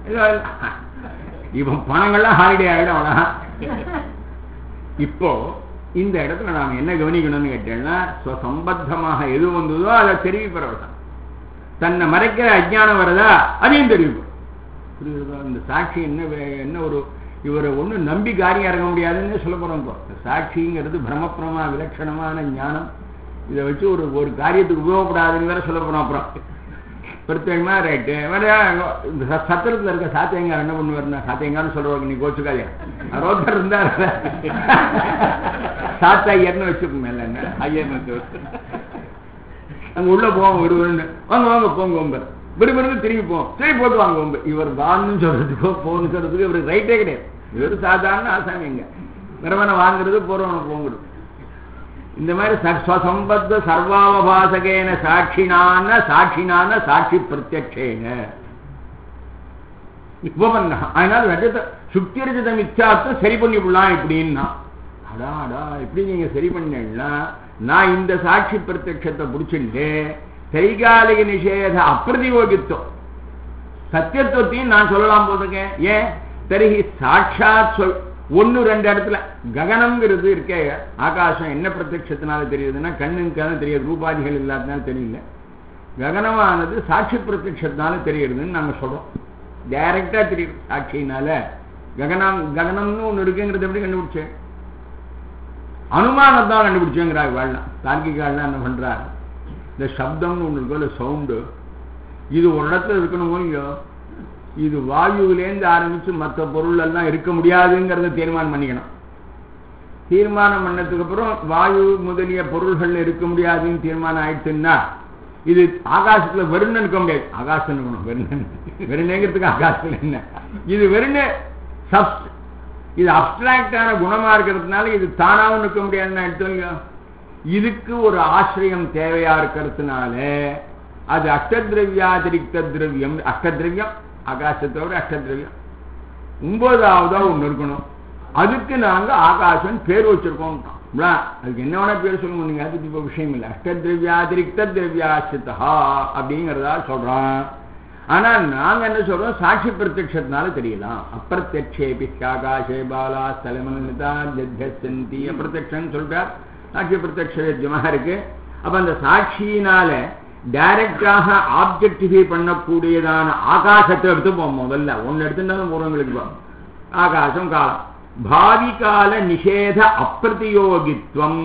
S2: இவன் பணங்கள்லாம் ஹாலிடே ஆகிடும் அவனா இப்போ இந்த இடத்துல நாம என்ன கவனிக்கணும்னு கேட்டேன்னா சம்பத்தமாக எது வந்ததோ அதை தெரிவிப்பறவன் தன்னை மறைக்கிற அஜ்ஞானம் வரதா அதையும் தெரிவிப்போம் புரியுதா இந்த சாட்சி என்ன வே- என்ன ஒரு இவரை ஒன்றும் நம்பி காரியம் இறங்க முடியாதுன்னு சொல்ல போறோம் இப்போ இந்த சாட்சிங்கிறது பிரமப்பிரமா விலட்சணமான ஞானம் இதை வச்சு ஒரு ஒரு காரியத்துக்கு உபயோகப்படாதுன்னு வேற சொல்ல போறோம் அப்புறம் பிரத்யேகமா ரைட்டு இந்த ச- சத்திரத்துல இருக்க சாத்தியங்கார் என்ன பண்ணுவாருன்னா சாத்தியங்கார்னு சொல்றவங்க நீ கோச்சுக்காதே ரோத்தர் இருந்தார் சாத்தா ஐயர்னு வச்சுக்கோங்க மேல என்ன ஐயர்னு அங்க உள்ள போவோம் ஒரு ஒரு வாங்க வாங்க போங்க ஒம்ப விரும்புறது திரும்பி போவோம் திரும்பி போட்டு வாங்க ஒம்ப இவர் வான்னு சொல்றதுக்கோ போன்னு சொல்றதுக்கு இவருக்கு ரைட்டே கிடையாது இவர் சாதாரண ஆசாமிங்க வரவன வாங்குறது போறவன போங்கிறது இந்த மாதிரி ச- ஸ்வசம்பத்த சர்வாவபாசகேன சாட்சினான சாட்சினான சாட்சி பிரத்யக்ஷேன உபபன்னா அதனால ரஜத சுக்தி ரஜத மிச்சார்த்தம் சரி பண்ணி விடலாம் இப்படின்னா அடா அடா எப்படி நீங்க சரி பண்ணீங்கன்னா நான் இந்த சாட்சி பிரத்யக்ஷத்தை பிடிச்சிட்டு தைகாலிக நிஷேத அப்பிரதியோகித்துவம் சத்தியத்துவத்தையும் நான் சொல்லலாம் போட்டிருக்கேன் ஏன் தருகி சாட்சாத் சொல் ஒன்னு ரெண்டு இடத்துல ககனம்ங்கிறது இருக்கே ஆகாசம் என்ன பிரத்யட்சத்தினால தெரியுதுன்னா கண்ணுக்கான தெரியாது ரூபாதிகள் இல்லாதனால தெரியல ககனமானது சாட்சி பிரத்யட்சத்தினால தெரியுதுன்னு நாங்க சொல்றோம் டைரக்டா தெரியுது சாட்சியினால ககனம் ககனம்னு ஒண்ணு இருக்குங்கிறது எப்படி கண்டுபிடிச்சேன் அனுமானம் தான் கண்டுபிடிச்சேங்கிறாங்க வாழலாம் தார்க்கிகாலாம் என்ன பண்றாரு இந்த சப்தம்னு ஒண்ணு இருக்கும் இல்லை சவுண்டு இது ஒரு இடத்துல இருக்கணுமோ இல்லையோ இது வாயுவிலேருந்து ஆரம்பிச்சு மற்ற பொருள் எல்லாம் இருக்க முடியாதுங்கிறத தீர்மானம் பண்ணிக்கணும் தீர்மானம் பண்ணதுக்கு அப்புறம் வாயு முதலிய பொருள்கள் இருக்க முடியாதுன்னு தீர்மானம் ஆயிடுச்சுன்னா இது ஆகாசத்துல வெறுன்னு இருக்க முடியாது ஆகாசம் இருக்கணும் வெறுன்னு வெறுனேங்கிறதுக்கு ஆகாசத்துல என்ன இது வெறுன்னு சப்ஸ்ட் இது அப்டிராக்டான குணமா இருக்கிறதுனால இது தானாவும் இருக்க முடியாதுன்னு எடுத்துங்க இதுக்கு ஒரு ஆசிரியம் தேவையா இருக்கிறதுனால அது அஷ்டதிரவியாதிரிக்த திரவியம் அஷ்டதிரவியம் ஆகாசத்தோட அஷ்டதிரவியம் ஒன்பதாவதா ஒண்ணு இருக்கணும் அதுக்கு நாங்க ஆகாசம் பேர் வச்சிருக்கோம் அதுக்கு என்ன வேணா பேர் சொல்ல முடியுங்க அதுக்கு இப்ப விஷயம் இல்லை அஷ்டதிரவியாதிரிக்த திரவியாசித்தா அப்படிங்கிறதா சொல்றோம் ஆனா நாங்க என்ன சொல்றோம் சாட்சி பிரத்யட்சத்தினால தெரியலாம் அப்பிரத்யக்ஷேபி ஆகாஷே பாலா ஸ்தலமனிதா ஜத்யசந்தி அப்பிரத்யக்ஷன்னு சொல்றார் சாட்சி பிரத்யக்ஷ வேத்தியமா இருக்கு அப்ப அந்த சாட்சியினால டைரக்டாக ஆப்ஜெக்டிஃபை பண்ணக்கூடியதான ஆகாசத்தை எடுத்துப்போம் முதல்ல ஒன்னு எடுத்துட்டாலும் பூர்வங்களுக்கு ஆகாசம் காலம் பாவி கால நிஷேத அப்பிரதியோகித்வம்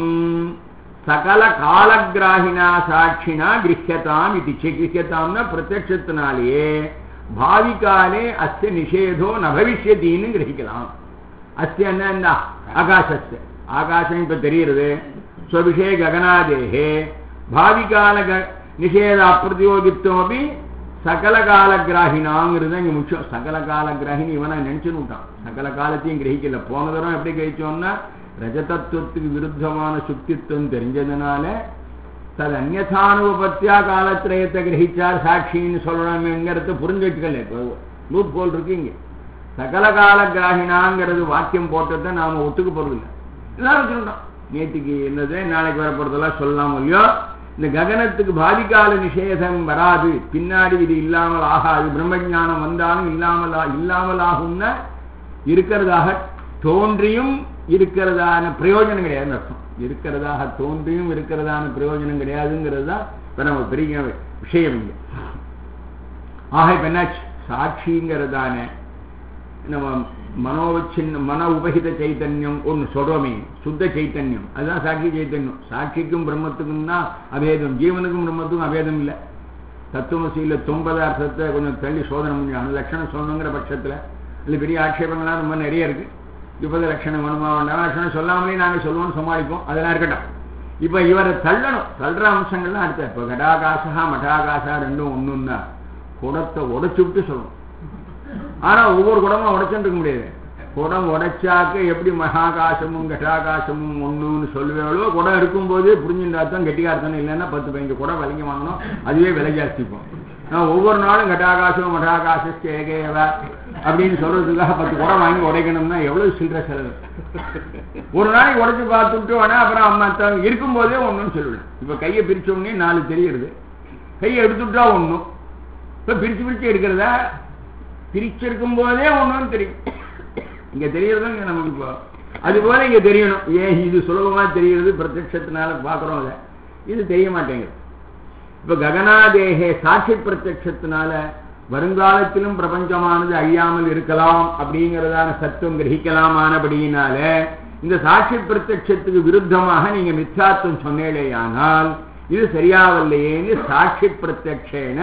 S2: சகல காலகிராகினா சாட்சினா கிரஹியதாம் இது கிரஹியதாம்னா பிரத்யட்சத்தினாலேயே பாவி காலே அஸ்ய நிஷேதோ ந பவிஷ்யத்தின்னு கிரகிக்கலாம் அஸ்ய என்ன ஆகாசஸ்ய ஆகாசம் இப்ப தெரியுறது ஸ்வபிஷே ககனாதேகே பாவி கால நிஷேத அப்பிரதியோகித்துவம் அப்படி சகல கால கிராகினாங்கிறது இங்க முக்கியம் சகல கால கிராகினி இவனை நினைச்சுன்னு விட்டான் சகல காலத்தையும் கிரகிக்கல போன தரம் எப்படி கிரகிச்சோம்னா ரஜதத்துவத்துக்கு விருத்தமான சுக்தித்துவம் தெரிஞ்சதுனால தது அந்நதானுபத்தியா காலத்திரயத்தை கிரகிச்சார் சாட்சின்னு சொல்லணுங்கிறத புரிஞ்சு வச்சுக்கல இப்போ லூப் போல் இருக்கு இங்க சகல கால கிராகினாங்கிறது வாக்கியம் போட்டதை நாம ஒத்துக்க போறதில்லை எல்லாம் வச்சுக்கிட்டோம் நேற்றுக்கு என்னது நாளைக்கு வரப்போறதெல்லாம் சொல்லலாம் இல்லையோ இந்த ககனத்துக்கு பாதிக்கால நிஷேதம் வராது பின்னாடி இது இல்லாமல் ஆகாது பிரம்மஜானம் வந்தாலும் இல்லாமல் இல்லாமல் ஆகும்னா இருக்கிறதாக தோன்றியும் இருக்கிறதான பிரயோஜனம் கிடையாதுன்னு அர்த்தம் இருக்கிறதாக தோன்றியும் இருக்கிறதான பிரயோஜனம் கிடையாதுங்கிறது தான் இப்ப நம்ம பெரிய விஷயம் இங்க ஆக இப்ப என்னாச்சு சாட்சிங்கிறதான நம்ம மனோவச்சின்ன மன உபகித சைத்தன்யம் ஒன்று சொல்றோமே சுத்த சைத்தன்யம் அதுதான் சாட்சி சைத்தன்யம் சாட்சிக்கும் பிரம்மத்துக்கும் தான் அபேதம் ஜீவனுக்கும் பிரம்மத்துக்கும் அபேதம் இல்லை தத்துவமசியில தொம்பதார்த்தத்தை கொஞ்சம் தள்ளி சோதனை முடியும் அந்த லட்சணம் சொல்லணுங்கிற பட்சத்தில் இல்லை பெரிய ஆட்சேபங்கள்லாம் ரொம்ப நிறைய இருக்கு இப்போது லட்சணம் வேணுமா வேண்டாம் லட்சணம் சொல்லாமலே நாங்கள் சொல்லுவோம்னு சமாளிப்போம் அதெல்லாம் இருக்கட்டும் இப்போ இவரை தள்ளணும் தள்ளுற அம்சங்கள்லாம் அடுத்த இப்போ கடாகாசா மடாகாசா ரெண்டும் ஒன்றும் தான் குடத்தை உடைச்சு விட்டு சொல்லணும் ஆனா ஒவ்வொரு குடமும் உடைச்சுட்டு இருக்க முடியாது குடம் உடைச்சாக்க எப்படி மகாகாசமும் கட்டாகாசமும் ஒண்ணுன்னு சொல்லுவேளோ குடம் இருக்கும்போது புரிஞ்சுட்டாத்தான் கெட்டிகார்த்தம் இல்லைன்னா பத்து பதினஞ்சு குடம் விலைக்கு வாங்கணும் அதுவே விலை ஜாஸ்திப்போம் நான் ஒவ்வொரு நாளும் கட்டாகாசம் மடாகாசஸ்து ஏகேவ அப்படின்னு சொல்றதுக்காக பத்து குடம் வாங்கி உடைக்கணும்னா எவ்வளவு சில்லற செலவு ஒரு நாளைக்கு உடைச்சு பார்த்துட்டு வேணா அப்புறம் அம்மா தான் இருக்கும்போதே ஒன்றும் சொல்லுவேன் இப்ப கையை பிரிச்ச உடனே நாலு தெரியுது கையை எடுத்துட்டா ஒன்றும் இப்ப பிரிச்சு பிரிச்சு எடுக்கிறதா பிரிச்சிருக்கும் போதே ஒன்றும் தெரியும் இங்க தெரியறதும் இங்க நமக்கு இப்போ அது போல இங்க தெரியணும் ஏன் இது சுலபமா தெரியுறது பிரத்யட்சத்தினால பாக்குறோம் அதை இது தெரிய மாட்டேங்குது இப்ப ககனாதேகே சாட்சி பிரத்யட்சத்தினால வருங்காலத்திலும் பிரபஞ்சமானது அழியாமல் இருக்கலாம் அப்படிங்கிறதான சத்துவம் கிரகிக்கலாமானபடியினால இந்த சாட்சி பிரத்யட்சத்துக்கு விருத்தமாக நீங்க மித்யாத்துவம் சொன்னேலேயானால் இது சரியாவல்லையேன்னு சாட்சி பிரத்யக்ஷேன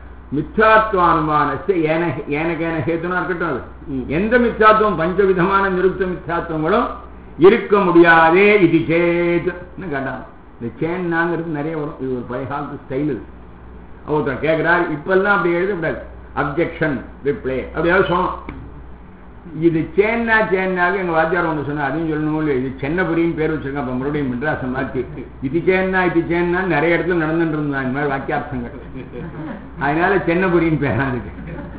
S2: மித்யாத்வானுமானத்தை ஏன ஏனகேன ஹேத்துனா இருக்கட்டும் அது எந்த மித்யாத்துவம் பஞ்சவிதமான நிருப்த மித்யாத்துவங்களும் இருக்க முடியாதே இது சேத்துன்னு கேட்டாங்க இந்த சேன்னாங்கிறது நிறைய வரும் இது ஒரு பழைய காலத்து ஸ்டைல் இது ஒருத்தர் கேட்கிறார் இப்பெல்லாம் அப்படி எழுதக்கூடாது அப்ஜெக்ஷன் ரிப்ளே அப்படியாவது சொல்லணும் இது சேன்னா சேன்னாக எங்க வாத்தியார் ஒன்று சொன்னா அதையும் சொல்லணும் இல்லையா இது சென்னபுரின்னு பேர் வச்சிருக்கேன் அப்ப மறுபடியும் மெட்ராஸை மாற்றி இது சேன்னா இது சேன்னா நிறைய இடத்துல நடந்துட்டு இருந்தான் இந்த மாதிரி வாக்கியார்த்தங்கள் அதனால சென்னபுரின்னு பேர் அதுக்கு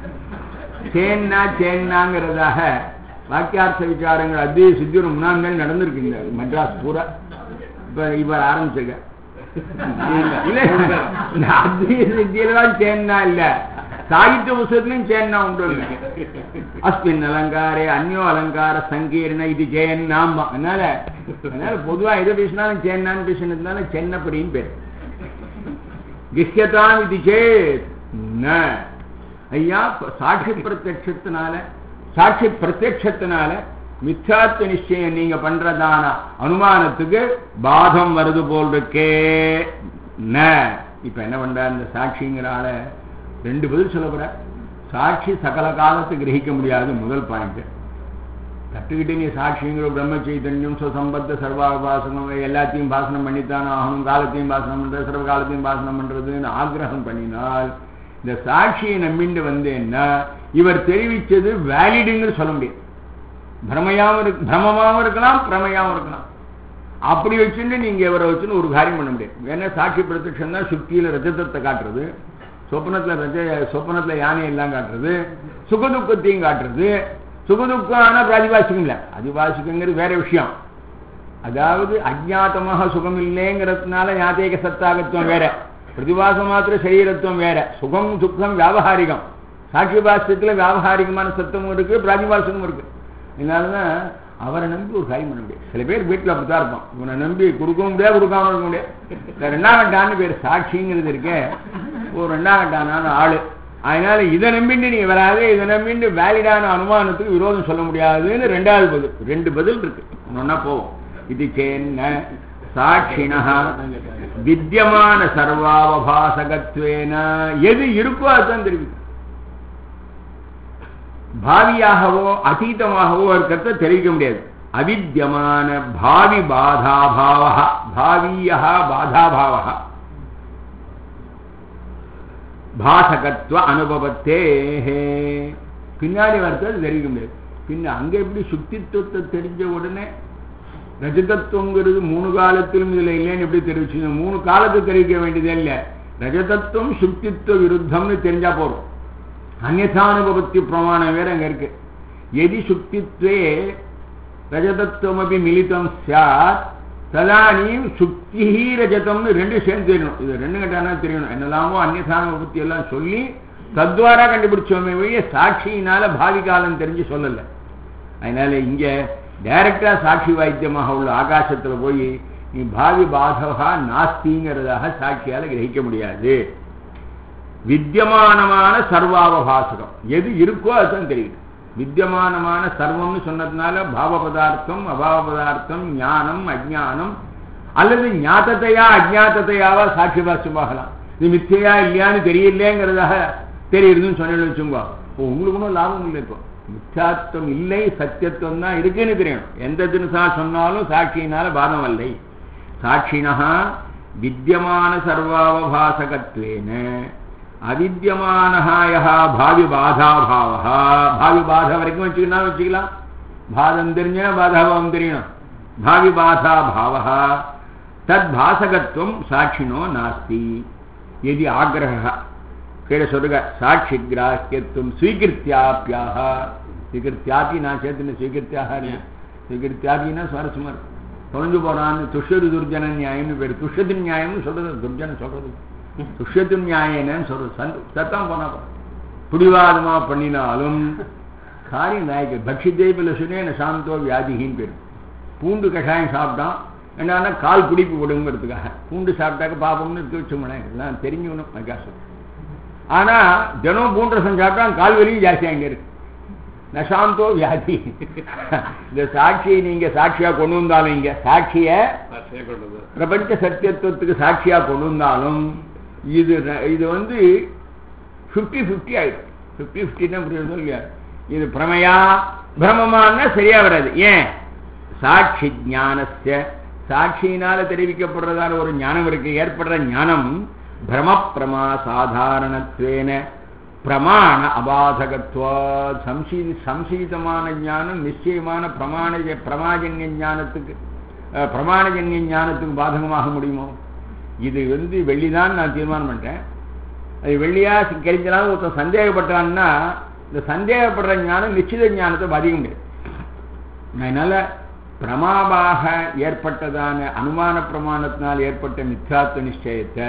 S2: சேன்னா சேன்னாங்கிறதாக வாக்கியார்த்த விசாரங்கள் அத்வைத சித்தியோட முன்னாள் மேல் நடந்திருக்கு இந்த மெட்ராஸ் பூரா இப்ப இவர் ஆரம்பிச்சிருக்க இல்ல இந்த அத்வைத சித்தியில தான் சேன்னா இல்ல சாகித்ய புஸ்தகத்திலும் சேன்னா உண்டு அஸ்மின் அலங்காரே அந்யோ அலங்கார சங்கீர்ண இது ஜெயன்னாம்பா அதனால அதனால பொதுவா எதை பேசினாலும் சேன்னான்னு பேசினதுனால சென்னப்படின்னு பேர் கிஷ்யதாம் இது சேத் ந ஐயா சாட்சி பிரத்யட்சத்தினால சாட்சி பிரத்யட்சத்தினால மித்யாத்வ நிச்சயம் நீங்க பண்றதான அனுமானத்துக்கு பாதம் வருது போல் இருக்கே ந இப்ப என்ன பண்ற இந்த சாட்சிங்கிறால ரெண்டு பதில் சொல்ல போற சாட்சி சகல காலத்தை கிரகிக்க முடியாது முதல் பாயிண்ட் கற்றுக்கிட்டு நீ சாட்சிங்கிற பிரம்ம சைத்தன்யம் சுசம்பத்த சர்வாபாசனம் எல்லாத்தையும் பாசனம் பண்ணித்தான் ஆகணும் காலத்தையும் பாசனம் பண்றது சர்வ காலத்தையும் பாசனம் பண்றதுன்னு ஆக்கிரகம் பண்ணினால் இந்த சாட்சியை நம்பிண்டு வந்தேன்னா இவர் தெரிவிச்சது வேலிடுன்னு சொல்ல முடியாது பிரமையாவும் இருக்கு பிரமமாவும் இருக்கலாம் பிரமையாவும் இருக்கலாம் அப்படி வச்சுட்டு நீங்க இவரை வச்சுன்னு ஒரு காரியம் பண்ண முடியாது ஏன்னா சாட்சி பிரத்யட்சம் தான் சுத்தியில ரஜதத்தை காட்டுறது சொப்பனத்துல ரஜ சொப்பனத்துல யானை எல்லாம் காட்டுறது சுகதுக்கத்தையும் காட்டுறது சுகதுக்கம் ஆனா பிராதிபாசிகம் இல்லை அதிபாசிகங்கிறது வேற விஷயம் அதாவது அஜாத்தமாக சுகம் இல்லைங்கிறதுனால ஞாத்தேக சத்தாகத்துவம் வேற பிரதிபாச மாத்திர சரீரத்துவம் வேற சுகம் துக்கம் வியாபகாரிகம் சாட்சி பாஷ்யத்துல வியாபகாரிகமான சத்தமும் இருக்கு பிராதிபாசமும் இருக்கு இதனாலதான் அவரை நம்பி ஒரு காரியம் பண்ண முடியாது சில பேர் வீட்டில் அப்படித்தான் இருப்பான் இவனை நம்பி கொடுக்கவும் முடியாது கொடுக்காம இருக்க முடியாது இந்த ரெண்டாம் கட்டான்னு பேர் சாட்சிங்கிறது இருக்கே ஒரு ரெண்டாம் கட்டான ஆளு அதனால இதை நம்பிட்டு நீங்க வராது இதை நம்பிட்டு வேலிடான அனுமானத்துக்கு விரோதம் சொல்ல முடியாதுன்னு ரெண்டாவது பதில் ரெண்டு பதில் இருக்கு ஒன்னா போவோம் இது சேன்ன சாட்சிணா வித்தியமான சர்வாவபாசகத்வேன எது இருக்கோ அதுதான் தெரிவிக்கும் பாவியாகவோ அதீதமாகவோ இருக்கிறத தெரிவிக்க முடியாது அவித்தியமான பாவி பாதாபாவ பாவியா பாதாபாவ பாசகத்துவ அனுபவத்தே பின்னாடி வார்த்தை தெரிவிக்க முடியாது பின்ன அங்க எப்படி சுத்தித்துவத்தை தெரிஞ்ச உடனே ரஜதத்துவங்கிறது மூணு காலத்திலும் இதுல இல்லைன்னு எப்படி தெரிவிச்சு மூணு காலத்தை தெரிவிக்க வேண்டியதே இல்லை ரஜதத்துவம் சுத்தித்துவ விருத்தம்னு தெரிஞ்சா போறோம் அந்நானுபவத்தி பிரமாணம் வேற அங்க இருக்கு எதி சுக்தித்வே ரஜதத்துவமபி மிலிதம் சாத் ததானீம் சுக்தி ரஜதம்னு ரெண்டு சேர்ந்து தெரியணும் இது ரெண்டு கட்டானா தெரியணும் என்னெல்லாமோ அந்நானுபவத்தி எல்லாம் சொல்லி தத்வாரா கண்டுபிடிச்சோமே வழிய சாட்சியினால பாவி காலம் தெரிஞ்சு சொல்லல அதனால இங்க டைரக்டா சாட்சி வாக்கியமாக உள்ள ஆகாசத்துல போய் நீ பாவி பாதகா நாஸ்திங்கிறதாக சாட்சியால கிரகிக்க முடியாது வித்தியமானமான சர்வாவபாசகம் எது இருக்கோ அதுதான் தெரியும் வித்தியமானமான சர்வம்னு சொன்னதுனால பாவ பதார்த்தம் அபாவ பதார்த்தம் ஞானம் அஜானம் அல்லது ஞாத்தத்தையா அஜாத்தத்தையாவா சாட்சி பாஷ்யமாகலாம் இது மித்தையா இல்லையான்னு தெரியலேங்கிறதாக தெரியுதுன்னு சொன்னு வச்சுங்கோ இப்போ உங்களுக்கு ஒன்றும் லாபம் இல்லை இப்போ மிச்சாத்துவம் இல்லை சத்தியத்துவம் தான் இருக்குன்னு தெரியணும் எந்த தினசா சொன்னாலும் சாட்சியினால பாதம் அல்லை சாட்சினா வித்தியமான சர்வாவபாசகத்வேன அவித்தியமானஹாயா பாவி பாதாபாவா பாவி பாதா வரைக்கும் வச்சுக்கலாம் வச்சுக்கலாம் பாதம் தெரிஞ்சா பாதாபாவம் தெரியணும் பாவி பாதா பாவா தத் பாசகத்துவம் சாட்சினோ நாஸ்தி எதி ஆக்ரஹ கீழே சொல்லுங்க சாட்சி கிராஹ்யத்துவம் ஸ்வீகிருத்தியாப்பியாக ஸ்வீகிருத்தியாப்பி நான் சேர்த்துன்னு ஸ்வீகிருத்தியாக ஸ்வீகிருத்தியாப்பின்னா சுவாரஸ்யமா இருக்கும் தொலைஞ்சு போறான்னு துஷ்யது துர்ஜன நியாயம்னு பேர் துஷ்யத்தின் நியாயம்னு சொல்றது துர்ஜன சொல்றது துஷ்யத்தின் நியாயன்னு சொல்றது சந்து சத்தம் போனா பிடிவாதமா பண்ணினாலும் காரியம் நாயக்கு பக்ஷித்தே பில்ல சுனேன சாந்தோ வியாதிகின்னு பேர் பூண்டு கஷாயம் சாப்பிட்டான் என்னன்னா கால் பிடிப்பு கொடுங்கிறதுக்காக பூண்டு சாப்பிட்டாக்க பாப்பம்னு இருக்கு வச்சோம்னேன் எல்லாம் தெரிஞ்சுக்கணும் மகாசம் ஆனா தினம் பூண்டு ரசம் சாப்பிட்டா கால் வலியும் ஜாஸ்தியாக இருக்கு நசாந்தோ வியாதி இந்த சாட்சியை நீங்க சாட்சியா கொண்டு வந்தாலும் இங்க சாட்சிய பிரபஞ்ச சத்தியத்துவத்துக்கு சாட்சியா கொண்டு வந்தாலும் இது இது வந்து ஃபிஃப்டி ஃபிஃப்டி ஆயிடும் ஃபிஃப்டி ஃபிஃப்டின்னா புரியுது இல்லையா இது பிரமையா பிரமமானா சரியா வராது ஏன் சாட்சி ஞானஸ்ய சாட்சியினால தெரிவிக்கப்படுறதான ஒரு ஞானம் இருக்கு ஏற்படுற ஞானம் பிரம பிரமா சாதாரணத்வேன பிரமாண அபாதகத்துவ சம்சீ சம்சீதமான ஞானம் நிச்சயமான பிரமாண பிரமாஜன்ய ஞானத்துக்கு பிரமாணஜன்ய ஞானத்துக்கு பாதகமாக முடியுமோ இது வந்து வெள்ளிதான் நான் தீர்மானம் பண்ணிட்டேன் அது வெள்ளியா கிடைச்சனால ஒருத்தன் சந்தேகப்பட்டான்னா இந்த சந்தேகப்படுற ஞானம் நிச்சய ஞானத்தை பாதிக்க முடியாது அதனால பிரமாவாக ஏற்பட்டதான அனுமான பிரமாணத்தினால் ஏற்பட்ட மித்யாத்வ நிச்சயத்தை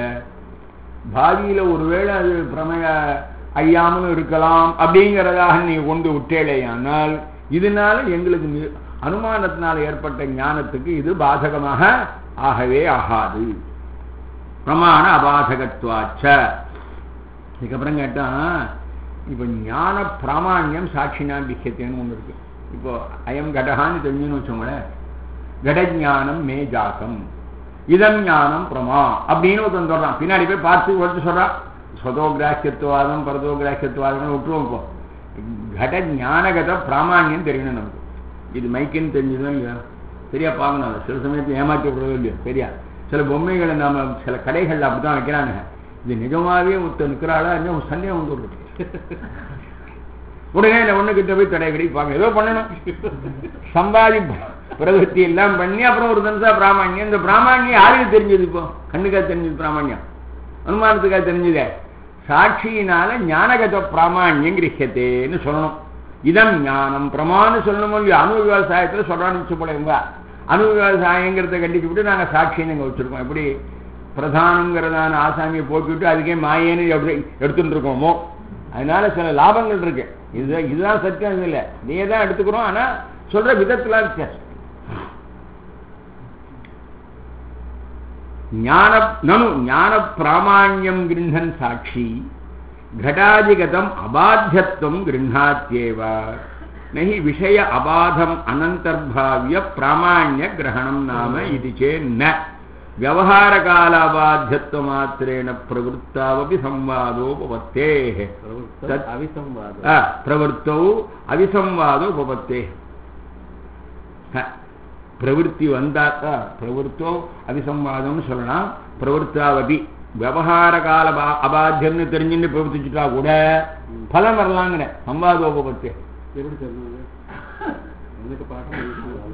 S2: பாதியில ஒருவேளை அது பிரமய ஐயாமலும் இருக்கலாம் அப்படிங்கிறதாக நீ கொண்டு விட்டேலையானால் இதனால எங்களுக்கு அனுமானத்தினால் ஏற்பட்ட ஞானத்துக்கு இது பாதகமாக ஆகவே ஆகாது பிரமாண அபாதகத்வாச்ச இதுக்கப்புறம் கேட்டா இப்போ ஞான பிராமாண்யம் சாட்சினா பிக்கத்தேன்னு ஒன்று இருக்கு இப்போ அயம் கடகான்னு தெரிஞ்சுன்னு வச்சோங்களேன் கடஜானம் மே ஜாக்கம் இதம் ஞானம் பிரமா அப்படின்னு ஒருத்தன் சொல்றான் பின்னாடி போய் பார்த்து ஒருத்தர் சொல்றான் சொதோகிராஹ்யத்துவாதம் பரதோகிராஹ்யத்துவாதம் விட்டுருவோம் இப்போ கட ஞானகத பிராமாண்யம் தெரியணும் நமக்கு இது மைக்குன்னு தெரிஞ்சதும் இல்லையா சரியா பார்க்கணும் அதை. சில சமயத்தில் ஏமாற்றி விடுறதோ இல்லையோ சரியா சில பொம்மைகளை நாம சில கடைகளில் அப்படிதான் வைக்கிறாங்க இது நிஜமாவே ஒருத்தர் நிற்கிறாளா இன்னும் சந்தேகம் வந்து விடுறது உடனே இந்த ஒண்ணு கிட்ட போய் தடை கடி பார்க்க ஏதோ பண்ணணும் சம்பாதி பிரவருத்தி எல்லாம் பண்ணி அப்புறம் ஒரு தனுசா பிராமணியம் இந்த பிராமணியம் யாருக்கு தெரிஞ்சது இப்போ கண்ணுக்கா தெரிஞ்சது பிராமணியம் அனுமானத்துக்கா தெரிஞ்சதே சாட்சியினால ஞானகத பிராமாண்யம் கிரகியத்தேன்னு சொல்லணும் இதம் ஞானம் பிரமான்னு சொல்லணும் இல்லையோ அணு விவசாயத்தில் சொல்றான்னு வச்சுப்படையுங்க அணு விவசாயங்கிறத கண்டிச்சு விட்டு நாங்கள் சாட்சின்னு இங்கே வச்சிருக்கோம் எப்படி பிரதானங்கிறதான ஆசாமியை போட்டுவிட்டு அதுக்கே மாயேன்னு எப்படி எடுத்துட்டு இருக்கோமோ அதனால சில லாபங்கள் இருக்கு இது இதுதான் சத்தியம் இது இல்லை இதையே தான் எடுத்துக்கிறோம் ஆனா சொல்ற விதத்துல வித்தியாசம் ஞான நனு ஞான பிராமாண்யம் கிருண்ணன் சாட்சி घटादिगतम अबाध्यत्वम गृह्णात्येव नहि विषय अबाधम अनंतर्भाव्य प्रामाण्य ग्रहणम नाम इति चेन्न व्यवहार कालाबाध्यत्व मात्रेण प्रवृत्तावपि संवादोपपत्तेः
S1: பிரவருத்தம்
S2: தத்-
S1: அவிசம்வாதம்
S2: ஆ, பிரவருத்தௌ அவிசம்வாதோபபத்தேः ஹ, பிரவருத்தி வந்தாக்கா பிரவருத்தோ அவிசம்வாதம்னு சொல்லலாம் பிரவருத்தாவதி விவகார கால பா- அபாத்தியம்னு தெரிஞ்சுன்னு பிரவர்த்திச்சுட்டா கூட பலம் வரலாங்கிற சம்வாதோபபத்தே
S1: எப்படி சொன்னாங்க எனக்கு பாடம்